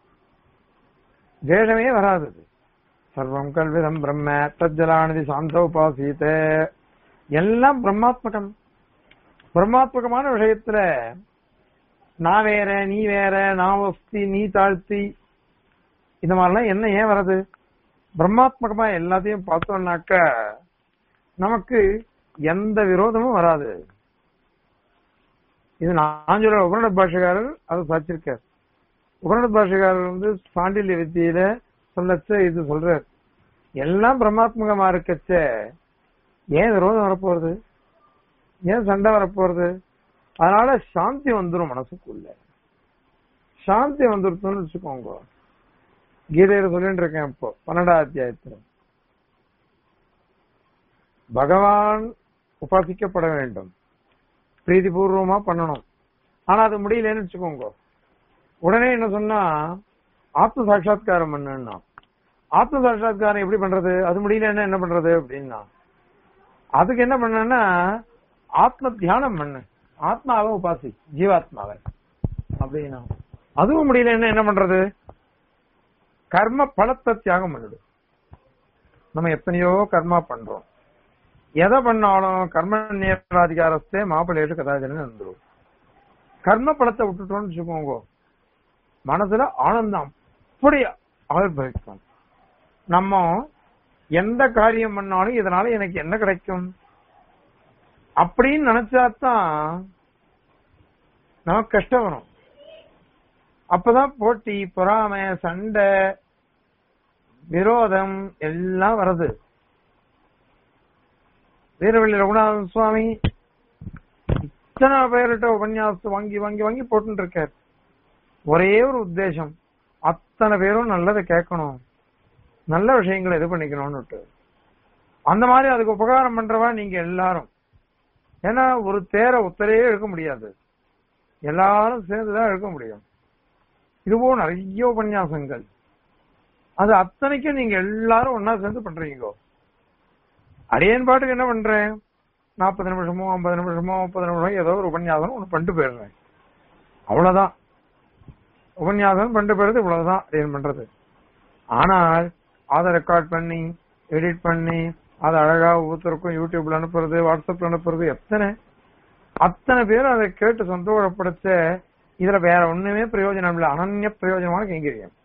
தேஷமே வராது சர்வம் கல்விதம் பிரம்ம தஜ்ஜலானதி சாந்த உபாசீத எல்லாம் பிரம்மாத்மகம் பிரம்மாத்மகமான விஷயத்துல நான் வேற நீ வேற நான் வஸ்தி நீ தாழ்த்தி இந்த மாதிரிலாம் என்ன ஏன் வருது பிரம்மாத்மகமா எல்லாத்தையும் பார்த்தோம்னாக்க நமக்கு எந்த விரோதமும் வராது இது நான் சொல்ற உபரண பாஷகாரர் அதை சாச்சிருக்கார் உபரண பாஷகாரர் வந்து சாண்டில்ய வித்தியில சொல்லச்ச இது சொல்றார் எல்லாம் பிரம்மாத்மகமா இருக்கச்ச ஏன் விரோதம் வரப்போறது ஏன் சண்டை வரப்போறது அதனால சாந்தி வந்துரும் மனசுக்குள்ள சாந்தி வந்துருச்சுன்னு வச்சுக்கோங்க கீதையில சொல்லிட்டு இருக்கேன் இப்போ பன்னெண்டாம் அத்தியாயத்துல பகவான் உபாசிக்கப்பட வேண்டும் பிரீதிபூர்வமா பண்ணணும் ஆனா அது முடியலன்னு வச்சுக்கோங்க உடனே என்ன சொன்னா ஆத்ம சாட்சா்காரம் பண்ணுன்னா ஆத்ம சாட்சா்காரம் எப்படி பண்றது அது முடியலன்னா என்ன பண்றது அப்படின்னா அதுக்கு என்ன பண்ணனா ஆத்ம தியானம் பண்ணு ஆத்மாவை உபாசி ஜீவாத்மாவை அப்படின்னா அதுவும் முடியலன்னா என்ன பண்றது கர்ம பலத்தை தியாகம் பண்ணிடு நம்ம எத்தனையோ கர்மா பண்றோம் எதை பண்ணாலும் கர்ம நேராதிகாரத்தே மாப்பிள்ளையிட்டு கதாஜன வந்துடும் கர்ம பலத்தை விட்டுட்டோம்னு வச்சுக்கோங்க மனசுல ஆனந்தம் அப்படி ஆவிர்வவிக்கும் நம்ம எந்த காரியம் பண்ணாலும் இதனால எனக்கு என்ன கிடைக்கும் அப்படின்னு நினைச்சாதான் நமக்கு கஷ்டம் வரும் அப்பதான் போட்டி பொறாமை சண்டை விரோதம் எல்லாம் வருது வீரவள்ளி ரகுநாதன் சுவாமி இத்தனை பேர்கிட்ட உபன்யாசத்தை வாங்கி வாங்கி வாங்கி போட்டு இருக்கார் ஒரே ஒரு உத்தேசம் அத்தனை பேரும் நல்லதை கேட்கணும் நல்ல விஷயங்களை இது பண்ணிக்கணும்னு அந்த மாதிரி அதுக்கு உபகாரம் பண்றவா நீங்க எல்லாரும் ஏன்னா ஒரு தேரை ஒத்தரையே எடுக்க முடியாது எல்லாரும் சேர்ந்துதான் எடுக்க முடியும் இதுபோ நிறைய உபன்யாசங்கள் அது அத்தனைக்கும் நீங்க எல்லாரும் ஒன்னா சேர்ந்து பண்றீங்க அடியேன் பாட்டுக்கு என்ன பண்றேன் நாற்பது நிமிஷமோ ஐம்பது நிமிஷமோ முப்பது நிமிஷமோ ஏதோ ஒரு உபன்யாசம் ஒண்ணு பண்ணிட்டு போயிடுறேன் அவ்வளவுதான் உபன்யாசம் பண்ணிட்டு போயிடுறது இவ்வளவுதான் அடியேன் பண்றது ஆனால் அதை ரெக்கார்ட் பண்ணி எடிட் பண்ணி அதை அழகா ஒவ்வொருத்தருக்கும் யூடியூப்ல அனுப்புறது வாட்ஸ்அப்ல அனுப்புறது எத்தனை அத்தனை பேர் அதை கேட்டு சந்தோஷப்படுத்த இதுல வேற ஒண்ணுமே பிரயோஜனம் இல்ல அனன்ய பிரயோஜனமான கைங்கரியம்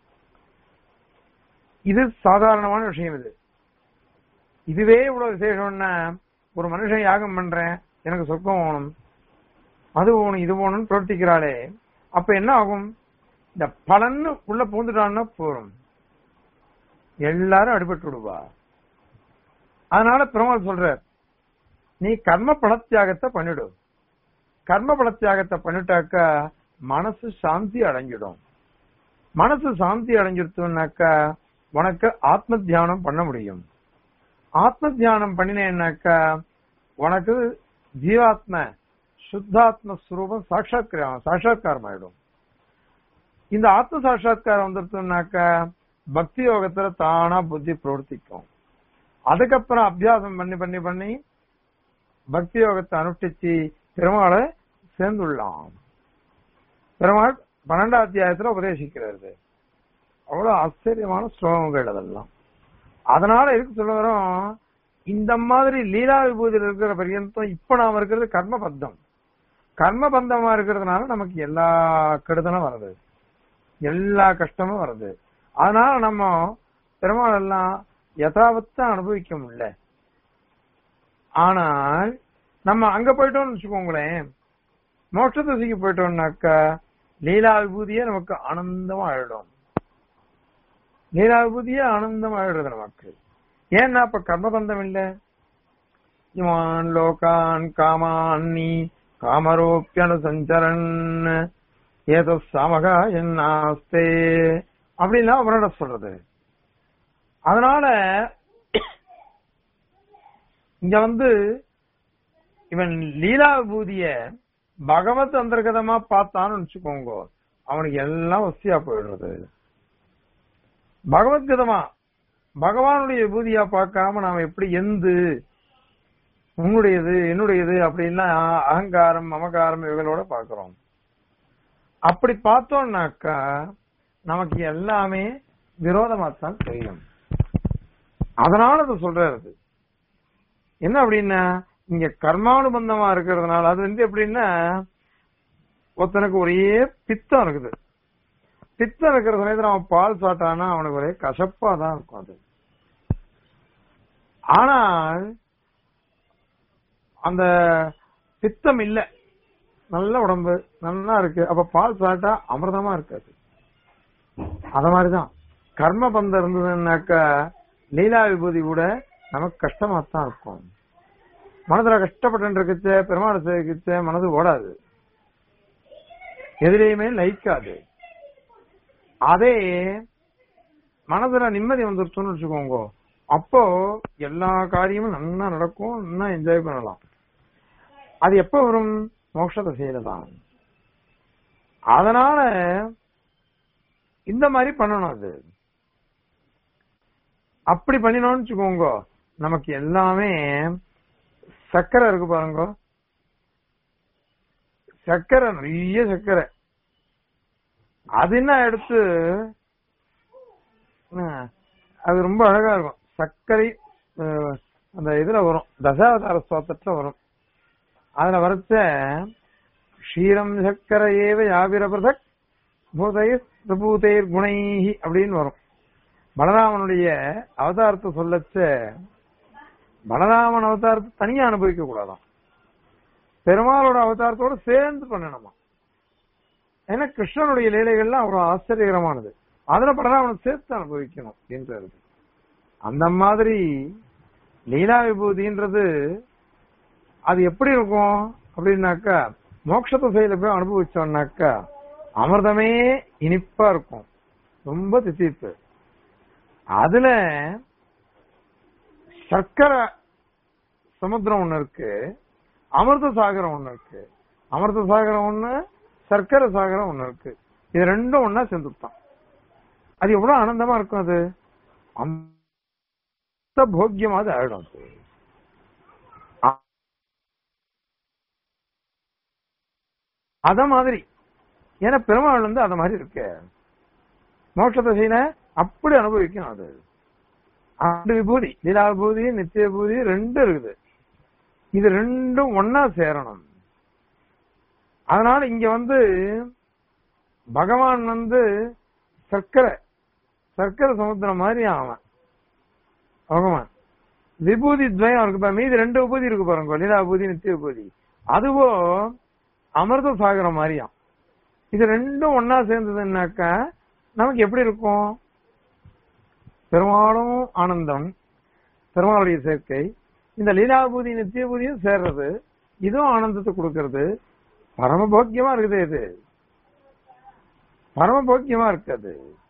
இது சாதாரணமான விஷயம் இது இதுவே இவ்வளவு விசேஷம்னா ஒரு மனுஷன் யாகம் பண்றேன் எனக்கு சொர்க்கம் வேணும் அது வேணும் இது வேணும்னு பிரவர்த்திக்கிறாளே அப்ப என்ன ஆகும் இந்த பலன்னு உள்ள பூந்துட்டான்னா போறோம் எல்லாரும் அடிபட்டு விடுவா அதனால பெருமாள் சொல்றார் நீ கர்ம பலத்தியாகத்தை பண்ணிடு கர்ம பலத்தியாகத்தை பண்ணிட்டாக்கா மனசு சாந்தி அடைஞ்சிடும் மனசு சாந்தி அடைஞ்சிருத்துனாக்கா உனக்கு ஆத்ம தியானம் பண்ண முடியும் ஆத்ம தியானம் பண்ணினேன்னாக்கா உனக்கு ஜீவாத்ம சுத்தாத்ம ஸ்வரூபம் சாட்சாத்காரம் சாட்சாத்காரம் ஆயிடும் இந்த ஆத்ம சாட்சாத்காரம் வந்துருச்சுனாக்கா பக்தி யோகத்துல தானா புத்தி பிரவர்த்திக்கும் அதுக்கப்புறம் அபியாசம் பண்ணி பண்ணி பண்ணி பக்தி யோகத்தை அனுஷ்டிச்சு பெருமாளை சேர்ந்துள்ளாம் பெருமாள் பன்னெண்டாம் அத்தியாயத்துல உபதேசிக்கிறது அவ்வளவு ஆச்சரியமான ஸ்லோகங்கள் அதெல்லாம் அதனால இருக்கு சொல்ல வரோம் இந்த மாதிரி லீலா விபூதியில் இருக்கிற பரியந்தம் இப்ப நாம இருக்கிறது கர்ம பந்தம் கர்ம பந்தமா இருக்கிறதுனால நமக்கு எல்லா கெடுதலும் வருது எல்லா கஷ்டமும் வருது அதனால நம்ம பெருமாள் எல்லாம் யதாவத்தான் அனுபவிக்க முடியல ஆனால் நம்ம அங்க போயிட்டோம்னு வச்சுக்கோங்களேன் மோட்ச திசைக்கு போயிட்டோம்னாக்கா லீலா விபூதியே நமக்கு ஆனந்தமா ஆயிடும் லீலா விபூதியே ஆனந்தமா ஆயிடுறது நமக்கு ஏன்னா அப்ப கர்மபந்தம் இல்ல இமான் லோகான் காமான்னி காமரோப்பியனு சஞ்சரன் ஏதோ சமகா என்னாஸ்தே அப்படின்லாம் அவரோட சொல்றது அதனால இங்க வந்து இவன் லீலா விபூதிய பகவத் அந்தர்கதமா பார்த்தான்னு வச்சுக்கோங்க அவனுக்கு எல்லாம் வசதியா போயிடுறது பகவத்கதமா பகவானுடைய விபூதியா பார்க்காம நாம எப்படி எந்து உன்னுடையது என்னுடையது அப்படின்னா அகங்காரம் மமகாரம் இவங்களோட பாக்குறோம் அப்படி பார்த்தோம்னாக்கா நமக்கு எல்லாமே விரோதமாத்தான் தெரியும் அதனால அது சொல்றது என்ன அப்படின்னா இங்க கர்மானுபந்தமா இருக்கிறதுனால அது வந்து எப்படின்னா ஒருத்தனுக்கு ஒரே பித்தம் இருக்குது பித்தம் இருக்கிற சமயத்துல அவன் பால் சாட்டானா அவனுக்கு ஒரே கசப்பா தான் இருக்கும் அது ஆனால் அந்த பித்தம் இல்ல நல்ல உடம்பு நல்லா இருக்கு அப்ப பால் சாப்பிட்டா அமிர்தமா இருக்காது அத மாதிரிதான் கர்ம பந்தம் இருந்ததுன்னாக்கா லீலா விபூதி கூட நமக்கு கஷ்டமா தான் இருக்கும் மனதுல கஷ்டப்பட்டு இருக்கச்ச பெருமாள் சேவிக்கச்ச மனது ஓடாது எதிரையுமே லயிக்காது அதே மனதுல நிம்மதி வந்துருச்சுன்னு வச்சுக்கோங்க அப்போ எல்லா காரியமும் நல்லா நடக்கும் நல்லா என்ஜாய் பண்ணலாம் அது எப்ப வரும் மோட்ச திசையில தான் அதனால இந்த மாதிரி பண்ணணும் அது அப்படி பண்ணினோம்னு வச்சுக்கோங்க நமக்கு எல்லாமே சர்க்கரை இருக்கு பாருங்க சர்க்கரை நிறைய சர்க்கரை அது என்ன எடுத்து அஹ், அது ரொம்ப அழகா இருக்கும் சர்க்கரை அஹ், அந்த இதுல வரும் தசாவதார ஸ்தோத்திரத்துல வரும் அதுல வரச்ச க்ஷீரம் சக்கர ஏவ யாவிர பிரதக் பூதைர் பிரபூதைர் குணைஹி அப்படின்னு வரும் பலராமனுடைய அவதாரத்தை சொல்லச்ச பலராமன் அவதாரத்தை தனியா அனுபவிக்க கூடாதாம் பெருமாளோட அவதாரத்தோட சேர்ந்து பண்ணணுமா ஏன்னா கிருஷ்ணனுடைய லீலைகள்லாம் அவ்வளவு ஆச்சரியகரமானது அதுல பலராமனை சேர்த்து அனுபவிக்கணும் அப்படின்றது அந்த மாதிரி லீலா விபூதின்றது அது எப்படி இருக்கும் அப்படின்னாக்கா மோட்சத்தை செயல போய் அனுபவிச்சோம்னாக்கா அமிர்தமே இனிப்பா இருக்கும் ரொம்ப தித்திப்பு அதுல சர்க்கரை சமுத்திரம் ஒண்ணு இருக்கு அமிர்த சாகரம் ஒண்ணு இருக்கு அமிர்த சாகரம் ஒண்ணு சர்க்கரை சாகரம் ஒண்ணு இருக்கு இது ரெண்டும் ஒண்ணா சேர்ந்துட்டான் அது எவ்வளவு ஆனந்தமா இருக்கும் அது அந்த போக்கியமா அது ஆயிடும் அது அ- அத மாதிரி ஏன்னா பெருமாள் வந்து அத மாதிரி இருக்கு மோட்சத்தை செய்யல அப்படி அனுபவிக்கும் அது அந்த விபூதி லீலா விபூதி நித்திய விபூதி ரெண்டும் இருக்குது இது ரெண்டும் ஒன்னா சேரணும் அதனால இங்க வந்து பகவான் வந்து சர்க்கரை சர்க்கரை சமுத்திரம் மாதிரி அவன் பகவான் விபூதி துவயம் இருக்கு பாரு. மீதி ரெண்டு விபூதி இருக்கு பாருங்க லீலா விபூதி நித்திய விபூதி அதுவோ அமிர்த சாகரம் மாதிரியாம் இது ரெண்டும் ஒன்னா சேர்ந்ததுன்னாக்கா நமக்கு எப்படி இருக்கும் பெருமாளும் ஆனந்தம் பெருமாளுடைய சேர்க்கை இந்த லீலாபூதி நித்தியபூதியும் சேர்றது இதுவும் ஆனந்தத்தை கொடுக்கறது பரமபோக்கியமா இருக்குது இது பரமபோக்கியமா இருக்குது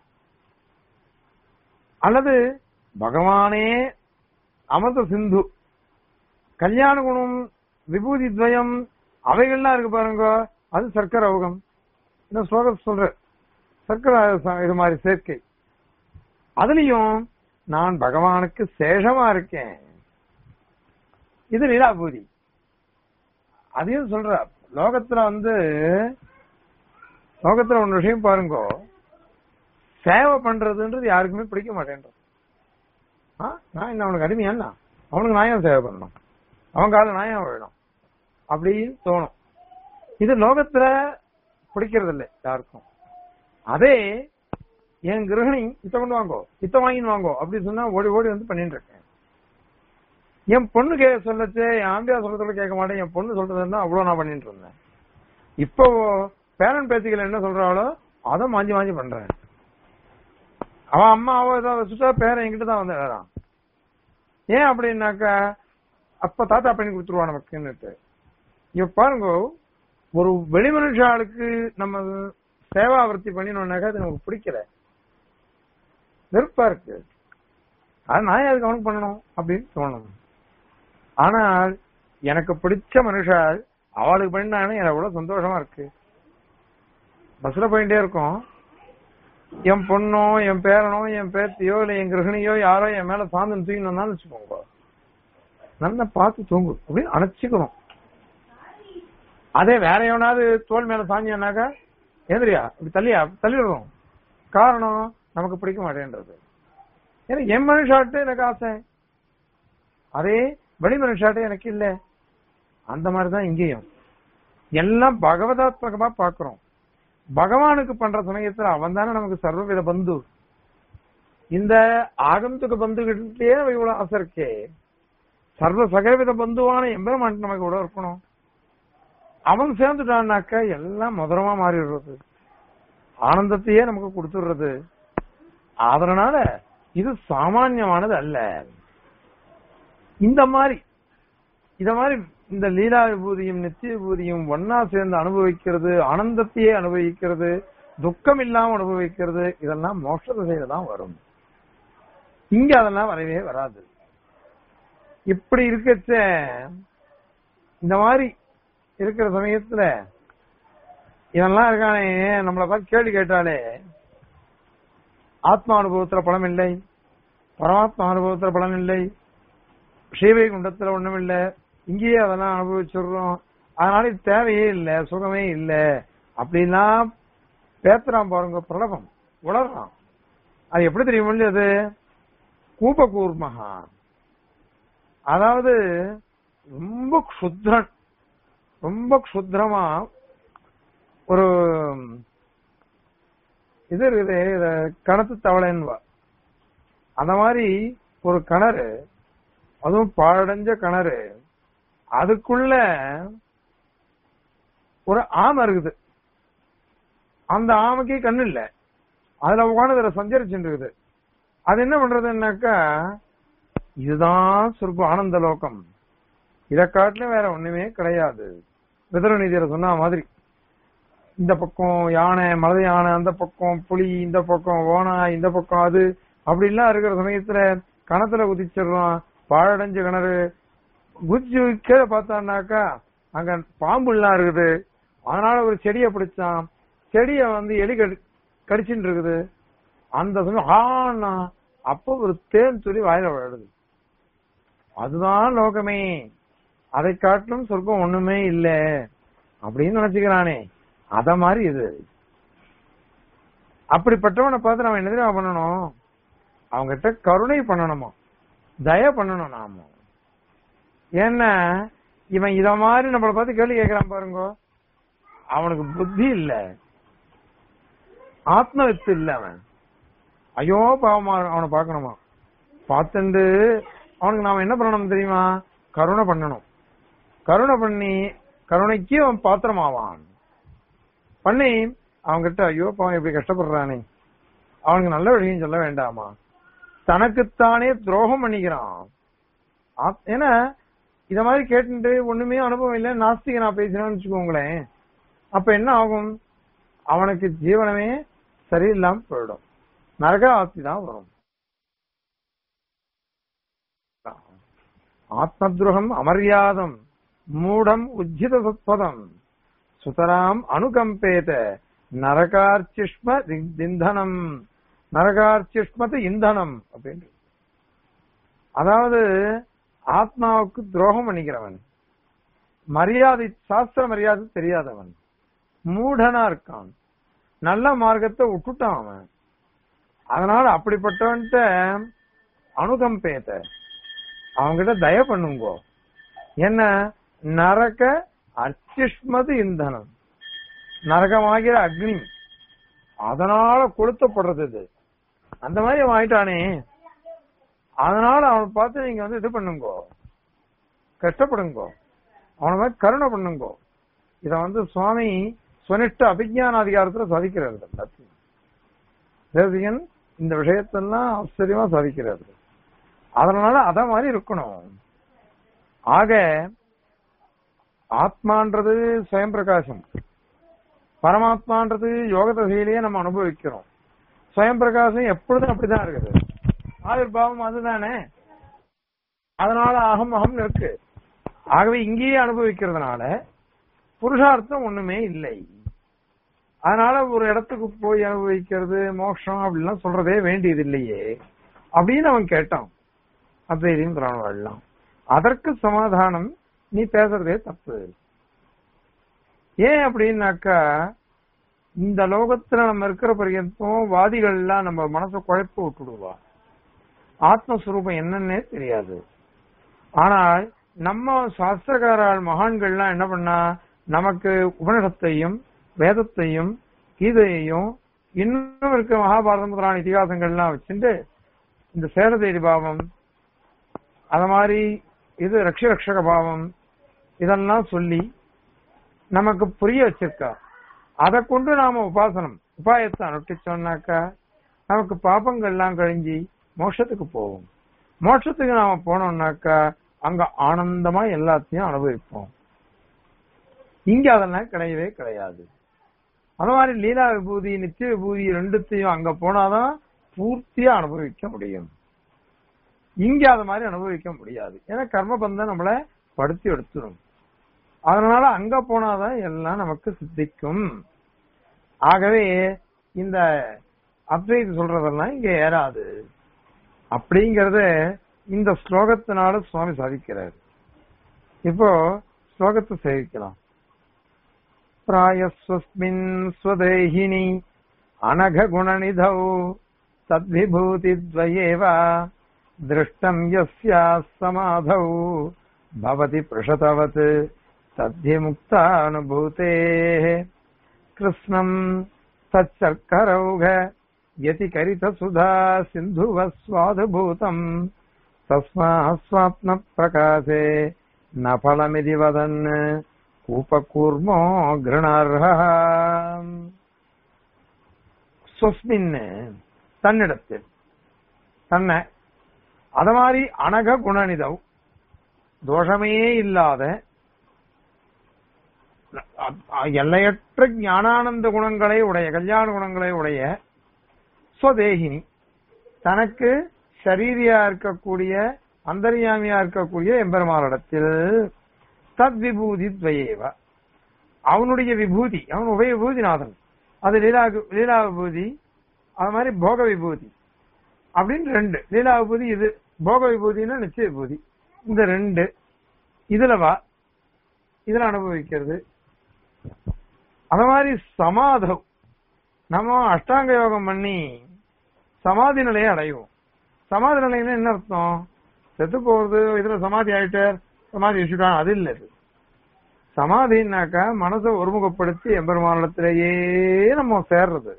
அல்லது பகவானே அமிர்த சிந்து கல்யாண குணம் விபூதி துவயம் அவைகள்லாம் இருக்கு பாருங்க அது சர்க்கரை யோகம் இந்த ஸ்லோகம் சொல்ற சர்க்கரை ச- இது மாதிரி சேர்க்கை அதுலயும் நான் பகவானுக்கு சேஷமா இருக்கேன் இது லீலாபூதி அதையும் சொல்ற லோகத்துல வந்து லோகத்துல ஒன்று விஷயம் பாருங்க சேவை பண்றதுன்றது யாருக்குமே பிடிக்க மாட்டேன்றது ஆ, நான் என்ன அவனுக்கு அடிமையா என்ன? அவனுக்கு நான் ஏன் சேவை பண்ணணும் அவன் கால நான் ஏன் வேணும் அப்படின்னு தோணும் இது லோகத்துல பிடிக்கிறது இல்லை யாருக்கும் அதே என் கிரகணி இத்த கொண்டு வாங்கோ இத்த வாங்கின்னு வாங்கோ அப்படி சொன்னா ஓடி ஓடி வந்து பண்ணிட்டு இருக்கேன் என் பொண்ணு கே சொல்லச்சு என் ஆம்பியா சொல்றதுல கேட்க மாட்டேன் என் பொண்ணு சொல்றதுன்னா அவ்வளவு நான் பண்ணிட்டு இருந்தேன் இப்போ பேரன் பேத்திகள் என்ன சொல்றாளோ அதை மாஞ்சி மாஞ்சி பண்றேன் அவன் அம்மா அவ ஏதாவது வச்சுட்டா பேரன் என்கிட்ட தான் வந்து எழுறான் ஏன் அப்படின்னாக்கா அப்ப தாத்தா பண்ணி கொடுத்துருவா நமக்குன்னுட்டு இங்க பாருங்க ஒரு வெளி மனுஷாளுக்கு நம்ம சேவாவர்த்தி பண்ணினோம்னாக்கா அது நமக்கு பிடிக்கல வெறுப்பா இருக்கு அது நான் அதுக்கு அவனுக்கு பண்ணணும் அப்படின்னு தோணும் ஆனால் எனக்கு பிடிச்ச மனுஷால் அவளுக்கு பண்ணானே எனக்கு எவ்வளவு சந்தோஷமா இருக்கு பஸ்ல போயிட்டே இருக்கோம் என் பொண்ணோ என் பேரனோ என் பேத்தியோ இல்ல என் கிரகணியோ யாரோ என் மேல சாந்தம் தூக்கின்னு வந்தான்னு வச்சுக்கோங்க நல்லா பார்த்து தூங்கு அப்படின்னு அணைச்சிக்கணும் அதே வேற எவனாவது தோல் மேல சாஞ்சானாக்கா எதிரியா இப்படி தள்ளியா தள்ளிடுறோம் காரணம் நமக்கு பிடிக்க மாட்டேன்றது ஏன்னா என் மனுஷாட்டு எனக்கு ஆசை அதே வெளி மனுஷாட்ட எனக்கு இல்ல அந்த மாதிரிதான் இங்கேயும் எல்லாம் பகவதாத்மகமா பாக்குறோம் பகவானுக்கு பண்ற சமயத்துல அவன் தானே நமக்கு சர்வவித பந்து இந்த ஆகந்துக பந்துகிட்டே இவ்வளவு ஆசை இருக்கே சர்வ சகவித பந்துவான எம்பெருமான் நமக்கு கூட இருக்கணும் அவன் சேர்ந்துட்டான்னாக்க எல்லாம் மதுரமா மாறிடுறது ஆனந்தத்தையே நமக்கு கொடுத்துடுறது அதனால இது சாமான்யமானது அல்ல இந்த மாதிரி இத மாதிரி இந்த லீலா விபூதியும் நித்திய விபூதியும் ஒன்னா சேர்ந்து அனுபவிக்கிறது ஆனந்தத்தையே அனுபவிக்கிறது துக்கம் இல்லாம அனுபவிக்கிறது இதெல்லாம் மோட்ச திசையில தான் வரும் இங்க அதெல்லாம் வரவே வராது இப்படி இருக்கச்ச இந்த மாதிரி இருக்கிற சமயத்துல இவன்லாம் இருக்கானே நம்மளை பார்த்து கேள்வி கேட்டாலே ஆத்மா அனுபவத்துல பலம் இல்லை பரமாத்மா அனுபவத்துல பலன் இல்லை ஸ்ரீவை குண்டத்துல ஒண்ணும் இல்ல இங்கேயே அதெல்லாம் அனுபவிச்சிடுறோம் அதனால இது தேவையே இல்ல சுகமே இல்ல அப்படின்னா பேத்துறான் பாருங்க பிரலபம் உளறான் அது எப்படி தெரியும் அது கூபகூர்மகா அதாவது ரொம்ப க்ஷுத்ரன் ரொம்ப க்ஷுத்ரமா ஒரு இது இருக்குது இத கணத்து தவளைன்வா அந்த மாதிரி ஒரு கிணறு அதுவும் பாழடைஞ்ச கிணறு அதுக்குள்ள ஒரு ஆமை இருக்குது அந்த ஆமைக்கு கண்ணு இல்ல அதுல உட்காந்து அதுல சஞ்சரிச்சுட்டு இருக்குது அது என்ன பண்றதுன்னாக்கா இதுதான் சொற்ப ஆனந்த லோகம் இதை காட்டிலும் வேற ஒண்ணுமே கிடையாது விதரநிதியில சொன்ன மாதிரி இந்த பக்கம் யானை மலை யானை அந்த பக்கம் புலி இந்த பக்கம் ஓனா இந்த பக்கம் அது அப்படிலாம் இருக்கிற சமயத்துல கணத்துல குதிச்சிடுறோம் பாழடைஞ்ச கிணறு குதிச்சு கீழே பார்த்தான்னாக்கா அங்க பாம்புலாம் இருக்குது அதனால ஒரு செடியை பிடிச்சான் செடிய வந்து எலி கடி கடிச்சுட்டு இருக்குது அந்த சமயம் ஆனா அப்ப ஒரு தேன் துளி வாயில விழுது அதுதான் லோகமே அதை காட்டிலும் சொர்க்கம் ஒண்ணுமே இல்ல அப்படின்னு நினைச்சுக்கிறானே அத மாதிரி இது அப்படிப்பட்டவனை பார்த்து நம்ம என்ன தெரியுமா பண்ணணும் அவங்ககிட்ட கருணை பண்ணணுமா தய பண்ணணும் நாம ஏன்னா இவன் இத மாதிரி நம்மள பார்த்து கேள்வி கேட்கிறான் பாருங்க அவனுக்கு புத்தி இல்ல ஆத்ம வித்து இல்ல அவன் ஐயோ பாவமா அவனை பார்க்கணுமா பார்த்துண்டு அவனுக்கு நாம என்ன பண்ணணும் தெரியுமா கருணை பண்ணணும் கருணை பண்ணி கருணைக்கு அவன் பாத்திரமாவான் பண்ணி அவன்கிட்ட ஐயோ பாவம் இப்படி கஷ்டப்படுறானே அவனுக்கு நல்ல விஷயம் சொல்ல வேண்டாமா தனக்குத்தானே துரோகம் பண்ணிக்கிறான் ஆத்- ஏன்னா இத மாதிரி கேட்டுட்டு ஒண்ணுமே அனுபவம் இல்ல நாஸ்திக நான் பேசினேன்னு வச்சுக்கோங்களேன் அப்ப என்ன ஆகும் அவனுக்கு ஜீவனமே சரியில்லாம போயிடும் நரக ஆஸ்தி தான் வரும் ஆத்மத்ரோகம் அமரியாதம் மூடம் உஜ்ஜித சத்பதம் சுதராம் அனுகம்பேத நரகார்ச்சிஷ்ம தி- திந்தனம் நரகார்ச்சிஷ்மத்து இந்தனம் அப்படின்னு அதாவது ஆத்மாவுக்கு துரோகம் பண்ணிக்கிறவன் மரியாதை சாஸ்திர மரியாதை தெரியாதவன் மூடனா இருக்கான் நல்ல மார்க்கத்தை விட்டுட்டான் அவன் அதனால அப்படிப்பட்டவன்ட்ட அனுகம்பேத அவன்கிட்ட தய பண்ணுங்கோ என்ன நரக அர்ச்சிஷ்மது இந்தனம் நரகமாகிற அக்னி அதனால கொளுத்தப்படுறது இது அந்த மாதிரி அவன் ஆயிட்டானே அதனால அவனை பார்த்து நீங்க வந்து இது பண்ணுங்கோ கஷ்டப்படுங்கோ அவனை மாதிரி கருணை பண்ணுங்கோ இத வந்து சுவாமி சுனிஷ்ட அபிஜான அதிகாரத்துல சாதிக்கிறார் எல்லாத்தையும் தேசிகன் இந்த விஷயத்தெல்லாம் ஆச்சரியமா சாதிக்கிறார் அதனால அத மாதிரி இருக்கணும் ஆக ஆத்மான்றது சுயம் பிரகாசம் பரமாத்மான்றது யோக தசையிலேயே நம்ம அனுபவிக்கிறோம் சுயம் பிரகாசம் எப்பொழுதும் அப்படிதான் இருக்குது ஆவிர்பாவம் அதுதானே அதனால அகம் அகம் இருக்கு ஆகவே இங்கேயே அனுபவிக்கிறதுனால புருஷார்த்தம் ஒண்ணுமே இல்லை அதனால ஒரு இடத்துக்கு போய் அனுபவிக்கிறது மோட்சம் அப்படிலாம் சொல்றதே வேண்டியது இல்லையே அப்படின்னு அவன் கேட்டான் அத்வைதியும் பிராணவாழலாம் அதற்கு சமாதானம் நீ பேசுறதே தப்பு ஏன் அப்படின்னாக்கா இந்த லோகத்துல நம்ம இருக்கிற பர்யந்தம் வாதிகள் எல்லாம் நம்ம மனசை குழப்ப விட்டுடுவா ஆத்மஸ்வரூபம் என்னன்னே தெரியாது ஆனால் நம்ம சாஸ்திரக்காரர்கள் மகான்கள்லாம் என்ன பண்ணா நமக்கு உபனிஷத்தையும் வேதத்தையும் கீதையையும் இன்னும் இருக்க மகாபாரதம் முதலான இதிகாசங்கள்லாம் வச்சுட்டு இந்த சேரதேடி பாவம் அத மாதிரி இது ரக்ஷ ரக்ஷக பாவம் இதெல்லாம் சொல்லி நமக்கு புரிய வச்சிருக்கா அதை கொண்டு நாம உபாசனம் உபாயத்தை அனுஷ்டிச்சோம்னாக்கா நமக்கு பாபங்கள்லாம் கழிஞ்சி மோட்சத்துக்கு போவோம் மோட்சத்துக்கு நாம போனோம்னாக்கா அங்க ஆனந்தமா எல்லாத்தையும் அனுபவிப்போம் இங்க அதெல்லாம் கிடையவே கிடையாது அந்த மாதிரி லீலா விபூதி நித்திய விபூதி ரெண்டுத்தையும் அங்க போனாதான் பூர்த்தியா அனுபவிக்க முடியும் இங்க அது மாதிரி அனுபவிக்க முடியாது ஏன்னா கர்மபந்தம் நம்மள படுத்தி எடுத்துரும் அதனால அங்க போனாதான் எல்லாம் நமக்கு சித்திக்கும் ஆகவே இந்த அத்வைது சொல்றதெல்லாம் இங்க ஏறாது அப்படிங்கறத இந்த ஸ்லோகத்தினால சுவாமி சாதிக்கிறார் இப்போ ஸ்லோகத்தை சேவிக்கலாம் பிராயஸ்வஸ்மின் ஸ்வதேகினி அனகுணநிதௌ தத்விபூதித்வயேவ திருஷ்டம் யஸ்யாஸ் சமாதௌ பவதி பிருஷதவத் தத்யமுக்தானுபூதேः கிருஷ்ணம் தச்சர்க்கரௌக यतिकरितसुधा सिन्धुवस्वादभूतम् तस्मास्वात्मप्रकाशे न फलमिति वदन् कूपकूर्मो घृणार्हः ஸ்வஸ்மின் தன்னிடத்தில் தன்னை அத மாதிரி அனக குணநிதவ் தோஷமே இல்லாத எல்லையற்ற ஞானானந்த குணங்களை உடைய கல்யாண குணங்களை உடைய ஸ்வதேகினி தனக்கு சரீரியா இருக்கக்கூடிய அந்தர்யாமியா இருக்கக்கூடிய எம்பெருமானிடத்தில் தத் விபூதி துவயேவ அவனுடைய விபூதி அவன் உபய விபூதிநாதன் அது லீலா லீலா விபூதி அது மாதிரி போக விபூதி அப்படின்னு ரெண்டு லீலா விபூதி இது போக விபூதினா நிச்சய விபூதி இந்த ரெண்டு இதுல வா இதுல அனுபவிக்கிறது அத மாதிரி சமாதம் நம்ம அஷ்டாங்க யோகம் பண்ணி சமாதி நிலையை அடைவோம் சமாதி நிலைன்னா என்ன அர்த்தம் செத்து போறது இதுல சமாதி ஆயிட்டார் சமாதி வச்சுட்டான் அது இல்ல இது சமாதினாக்கா மனசை ஒருமுகப்படுத்தி எம்பெருமானிடத்திலேயே நம்ம சேர்றது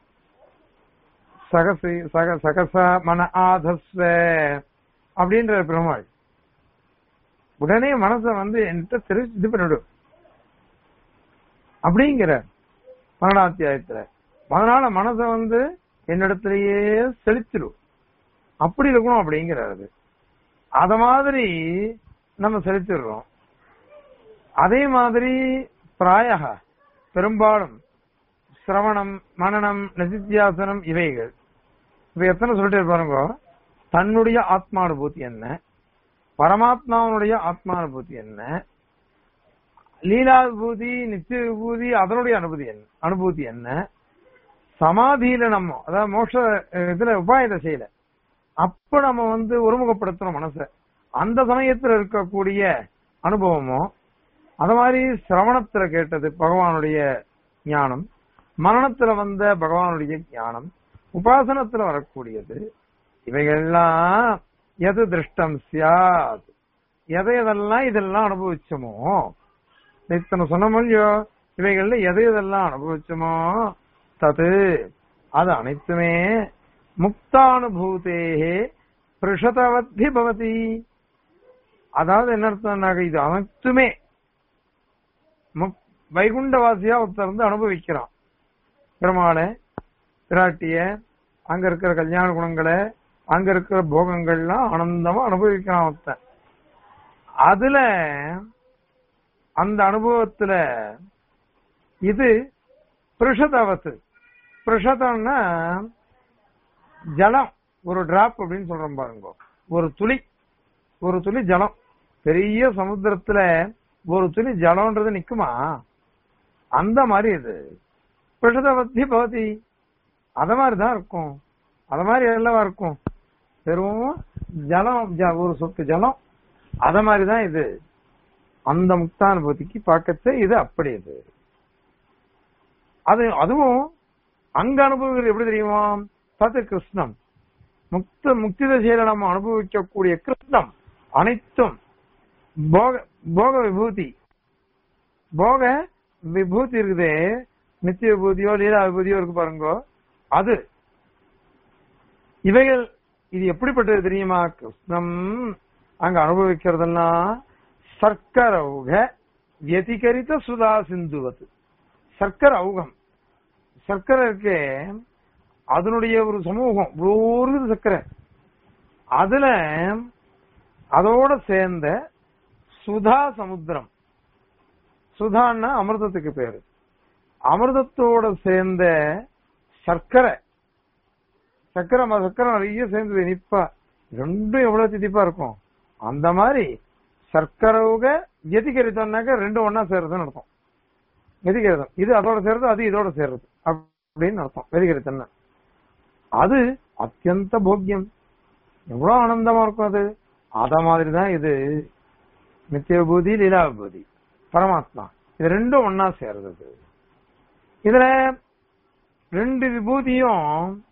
சகசி சக சகச மன ஆதஸ்வ அப்படின்ற பெருமாள் உடனே மனசை வந்து என்கிட்ட திரு இது பண்ணிவிடும் அப்படிங்கிற பன்னெண்டாத்தியாயத்துல அதனால மனசை வந்து என்னிடத்திலேயே செலுத்திடும் அப்படி இருக்கணும் அப்படிங்கிறது அத மாதிரி நம்ம செலுத்திடுறோம் அதே மாதிரி பிராயக பெரும்பாலும் சிரவணம் மனநம் நசித்தியாசனம் இவைகள் இப்ப எத்தனை சொல்லிட்டு பாருங்க தன்னுடைய ஆத்மானுபூதி என்ன பரமாத்மாவனுடைய ஆத்மானுபூதி என்ன லீலா விபூதி நித்திய விபூதி அதனுடைய அனுபூதி என்ன அனுபூதி என்ன சமாதியில நம்ம அதாவது மோட்ச இதுல உபாய தசையில அப்ப நம்ம வந்து ஒருமுகப்படுத்துறோம் மனச அந்த சமயத்துல இருக்கக்கூடிய அனுபவமோ அத மாதிரி சிரவணத்துல கேட்டது பகவானுடைய ஞானம் மரணத்துல வந்த பகவானுடைய ஞானம் உபாசனத்துல வரக்கூடியது இவைகள்லாம் எது திருஷ்டம் சியாத் எதை எதெல்லாம் இதெல்லாம் அனுபவிச்சோமோ இத்தனை சொன்னோம் இல்லையோ இவைகள்ல எதை எதெல்லாம் அனுபவிச்சோமோ தது அது அனைத்துமே முக்தானுபூதேகே பிருஷதவத்தி பவதி அதாவது என்ன அர்த்தம்னாக்க இது அனைத்துமே முக்- வைகுண்டவாசியா ஒருத்தர் வந்து அனுபவிக்கிறான் பெருமாளை பிராட்டிய அங்க இருக்கிற கல்யாண குணங்களை அங்க இருக்கிற போகங்கள்லாம் ஆனந்தமா அனுபவிக்கிறான் ஒருத்தன் அதுல அந்த அனுபவத்துல இது பிருஷதவத்து பிருஷதம்னா ஜலம் ஒரு டிராப் அப்படின்னு சொல்றோம் பாருங்க ஒரு துளி ஒரு துளி ஜலம் பெரிய சமுத்திரத்துல ஒரு துளி ஜலம்ன்றது நிக்குமா அந்த மாதிரி இது பிருஷதவத்தி பவதி அத மாதிரிதான் இருக்கும் அத மாதிரி எல்லாம் இருக்கும் வெறும் ஜலம் ஜ- ஒரு சொட்டு ஜலம் அத மாதிரிதான் இது அந்த முக்தானுபூதிக்கு பார்க்கச்ச இது அப்படி இது அது அதுவும் அங்க அனுபவிக்கிறது எப்படி தெரியுமா சத்து கிருஷ்ணம் முக்த முக்தி தசையில நம்ம அனுபவிக்கக்கூடிய கிருஷ்ணம் அனைத்தும் போக போக விபூதி போக விபூதி இருக்குதே நித்திய விபூதியோ லீலா விபூதியோ இருக்கு பாருங்க அது இவைகள் இது எப்படிப்பட்டது தெரியுமா கிருஷ்ணம் அங்க அனுபவிக்கிறதெல்லாம் சர்க்கரவுக வியதிகரித்த சுதா சிந்துவது சர்க்கர அவுகம் சர்க்கரை இருக்கே அதனுடைய ஒரு சமூகம் ஒரு சர்க்கரை அதுல அதோட சேர்ந்த சுதா சமுத்திரம் சுதான்னா அமிர்தத்துக்கு பேரு அமிர்தத்தோட சேர்ந்த சர்க்கரை சர்க்கரை ம- சர்க்கரை நிறைய சேர்ந்தது இனிப்பா ரெண்டும் எவ்வளவு திதிப்பா இருக்கும் அந்த மாதிரி சர்க்கரவுக எதிகரித்தோம்னாக்க ரெண்டும் ஒன்னா சேர்றதுன்னு அர்த்தம் வெதிகரிதம் இது அதோட சேர்றது அது இதோட சேர்றது அப்படின்னு அர்த்தம் வெதிகரித்தன்னா அது அத்தியந்த போக்கியம் எவ்வளவு ஆனந்தமா இருக்கும் அது அத மாதிரி தான் இது நித்திய விபூதி லீலா விபூதி பரமாத்மா இது ரெண்டும் ஒன்னா சேர்றது இது. இதுல ரெண்டு விபூதியும்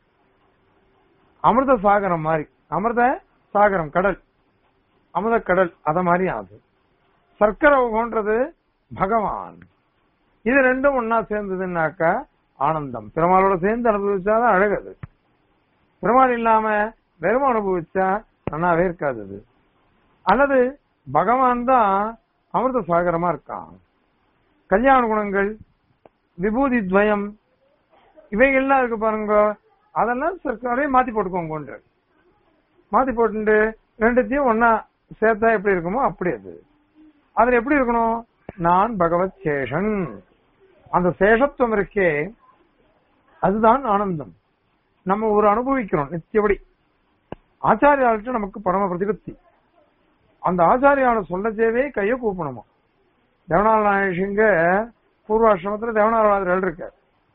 அமிர்த சாகரம் மாதிரி அமிர்த சாகரம் கடல் அமிர்த கடல் அத மாதிரி ஆகுது சர்க்கரை உகன்றது பகவான் இது ரெண்டும் ஒன்னா சேர்ந்ததுன்னாக்கா ஆனந்தம் பெருமாளோட சேர்ந்து அனுபவிச்சாதான் அழகு அது பெருமாள் இல்லாம வெறும் அனுபவிச்சா நன்னாவே இருக்காது அது அல்லது பகவான் தான் அமிர்த சாகரமா இருக்கான் கல்யாண குணங்கள் விபூதி துவயம் இவைகள்லாம் இருக்கு பாருங்க அதெல்லாம் சர்க்காரே மாத்தி போட்டுக்கோங்க மாத்தி போட்டு ரெண்டுத்தையும் ஒன்னா சேர்த்தா எப்படி இருக்குமோ அப்படி அது அதுல எப்படி இருக்கணும் நான் பகவத் சேஷன் அந்த சேஷத்துவம் இருக்கே அதுதான் ஆனந்தம் நம்ம ஒரு அனுபவிக்கிறோம் நித்தியபடி ஆச்சாரியாள்கிட்ட நமக்கு பரம பிரதிபத்தி அந்த ஆச்சாரியால சொல்லச்சேவே கைய கூப்பணுமா தேவநாள் நாயகிங்க பூர்வாசிரமத்துல தேவநாளாதிரல் இருக்கார்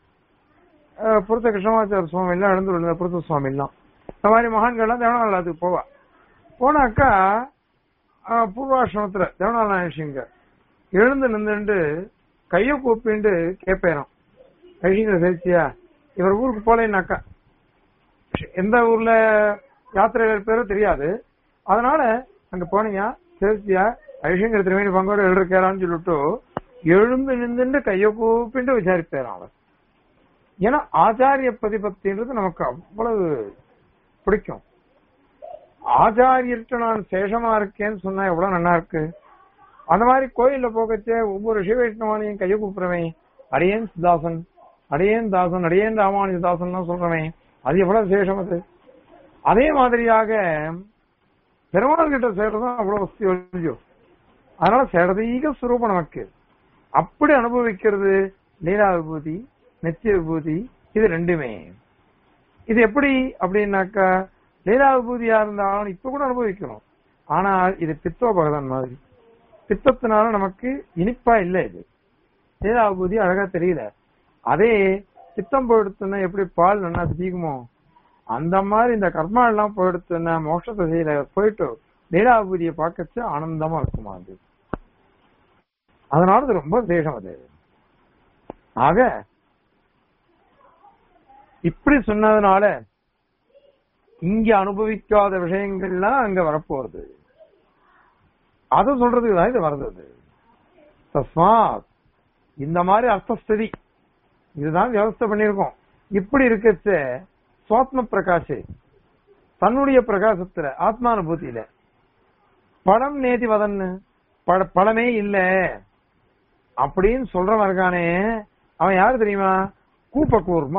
அஹ் புருத்த கிருஷ்ணமாச்சார சுவாமி எல்லாம் எழுந்து புருத்த சுவாமி எல்லாம் இந்த மாதிரி மகான்கள்லாம் தேவநாளாத்துக்கு போவா போனாக்கா அஹ் பூர்வாசிரமத்துல தேவநாள் நாயகிங்க எழுந்து நின்றுண்டு கைய கூப்பிண்டு கேட்பேறான் ஐஷிங்க சேர்த்தியா இவர் ஊருக்கு போலேன்னாக்கா எந்த ஊர்ல யாத்திரைகள் பேரும் தெரியாது அதனால அங்க போனீங்க சேர்த்தியா ஐஷிங்கிற திருமணி பங்கோட எழுதிருக்காரான்னு சொல்லிட்டு எழுந்து நின்றுண்டு கைய கூப்பிண்டு விசாரிப்பாரான் அவர் ஏன்னா ஆச்சாரிய பிரதிபத்தின்றது நமக்கு அவ்வளவு பிடிக்கும் ஆச்சாரியர்கிட்ட நான் சேஷமா இருக்கேன்னு சொன்னா எவ்வளவு நல்லா இருக்கு அந்த மாதிரி கோயில்ல போகச்சே ஒவ்வொரு சிவவைஷ்ணவானையும் கைய கூப்பிடுறவன் அடியேன் சுதாசன் அடியேன் தாசன் அடியேன் ராமானுஜ தாசன் சொல்றவன் அது எவ்வளவு சேஷம் அது அதே மாதிரியாக பெருமாள் கிட்ட சேர்றதும் அவ்வளவு வசதி ஒழிஞ்சோ அதனால சேடதீக சுரூபம் நமக்கு அப்படி அனுபவிக்கிறது லீலா விபூதி நித்திய விபூதி இது ரெண்டுமே இது எப்படி அப்படின்னாக்கா லீலா விபூதியா இருந்தாலும் இப்ப கூட அனுபவிக்கணும் ஆனால் இது பித்தோபகதான் மாதிரி பித்தத்தினால நமக்கு இனிப்பா இல்ல இது லீலா விபூதி அழகா தெரியல அதே பித்தம் போயிடுத்துன்னா எப்படி பால் நல்லா தீக்குமோ அந்த மாதிரி இந்த கர்மா எல்லாம் போயிடுத்துன்னா மோட்ச திசையில போயிட்டு லீலாபூதியை பார்க்கச்சு ஆனந்தமா இருக்குமா அது அதனால அது ரொம்ப விசேஷம் அது ஆக இப்படி சொன்னதுனால இங்க அனுபவிக்காத விஷயங்கள்லாம் அங்க வரப்போறது அது சொல்றதுக்கு தான் இது வருது தஸ்மாத் இந்த மாதிரி அர்த்தஸ்திதி இதுதான் வியவஸ்தை பண்ணிருக்கோம் இப்படி இருக்கச்ச சுவாத்ம பிரகாஷே தன்னுடைய பிரகாசத்துல ஆத்மானுபூதியில படம் நேதி வதன்னு பட- படமே இல்ல அப்படின்னு சொல்றவன் இருக்கானே அவன் யாரு தெரியுமா கூப்பக்கூர்மா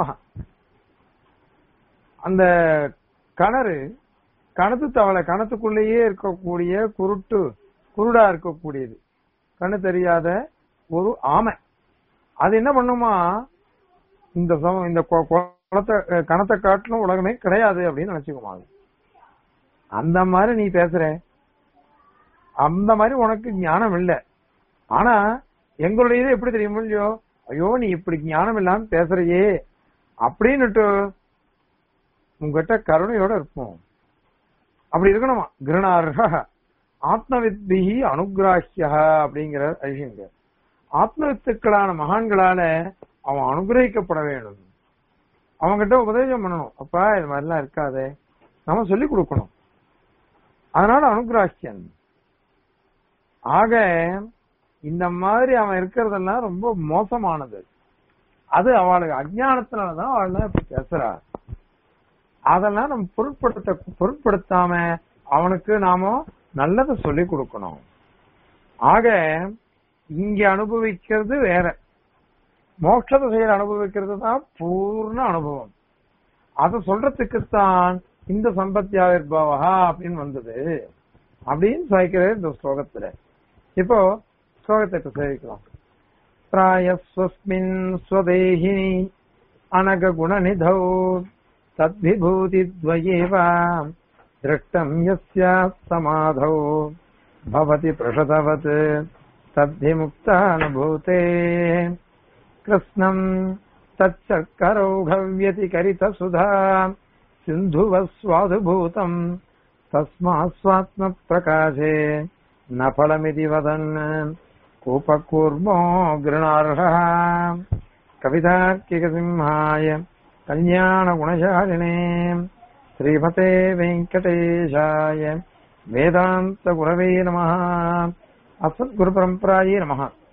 அந்த கணறு கணத்து தவளை கணத்துக்குள்ளேயே இருக்கக்கூடிய குருட்டு குருடா இருக்கக்கூடியது கண்ணு தெரியாத ஒரு ஆமை அது என்ன பண்ணுமா இந்த சம- இந்த கொ- குளத்தை அஹ், கணத்தை காட்டிலும் உலகமே கிடையாது அப்படின்னு நினைச்சுக்குமா அது அந்த மாதிரி நீ பேசுற அந்த மாதிரி உனக்கு ஞானம் இல்ல ஆனா எங்களுடைய இது எப்படி தெரியுமோ இல்லையோ ஐயோ நீ இப்படி ஞானம் இல்லாம பேசுறையே அப்படின்னுட்டு உங்ககிட்ட கருணையோட இருப்போம் அப்படி இருக்கணுமா கிருணார்ஹ ஆத்மவித்பிஹி அனுகிராஹ்யா அப்படிங்கிற ஐஷங்க ஆத்மவித்துக்களான மகான்களால அவன் அனுகிரகிக்கப்பட வேண்டும் அவன்கிட்ட உபதேசம் பண்ணணும் அப்பா இது மாதிரிலாம் இருக்காதே நம்ம சொல்லி கொடுக்கணும் அதனால அனுகிராஹ்யன் ஆக இந்த மாதிரி அவன் இருக்கிறதெல்லாம் ரொம்ப மோசமானது அது அவளுக்கு அஜ்ஞானத்தினாலதான் அவள் இப்ப பேசுறா அதெல்லாம் நம்ம பொருட்படுத்த பொருட்படுத்தாம அவனுக்கு நாம நல்லதை சொல்லி கொடுக்கணும் ஆக இங்க அனுபவிக்கிறது வேற மோட்ச திசையில் அனுபவிக்கிறது தான் பூர்ண அனுபவம் அதை சொல்றதுக்குத்தான் இந்த சம்பத்தியாவிர்பாவா அப்படின்னு வந்தது அப்படின்னு சாய்க்கிறது இந்த ஸ்லோகத்துல இப்போ ஸ்லோகத்தை இப்ப சேவிக்கலாம் பிராயஸ்வஸ்மின் ஸ்வதேஹினி அனக குணநிதௌ तद्विभूतिद्वयेव दृष्टम् यस्याः समाधौ भवति प्रषतवत् तद्धिमुक्तानुभूते कृष्णम् तच्चर्करौघव्यतिकरितसुधा सिन्धुवः स्वादुभूतम् तस्मात् स्वात्मप्रकाशे न फलमिति वदन् कूपकूर्मो गृणार्हः कवितार्किकसिंहाय कल्याणगुणशालिने श्रीमते वेङ्कटेशाय वेदान्तगुरवे नमः अस्मद्गुरुपरम्परायै नमः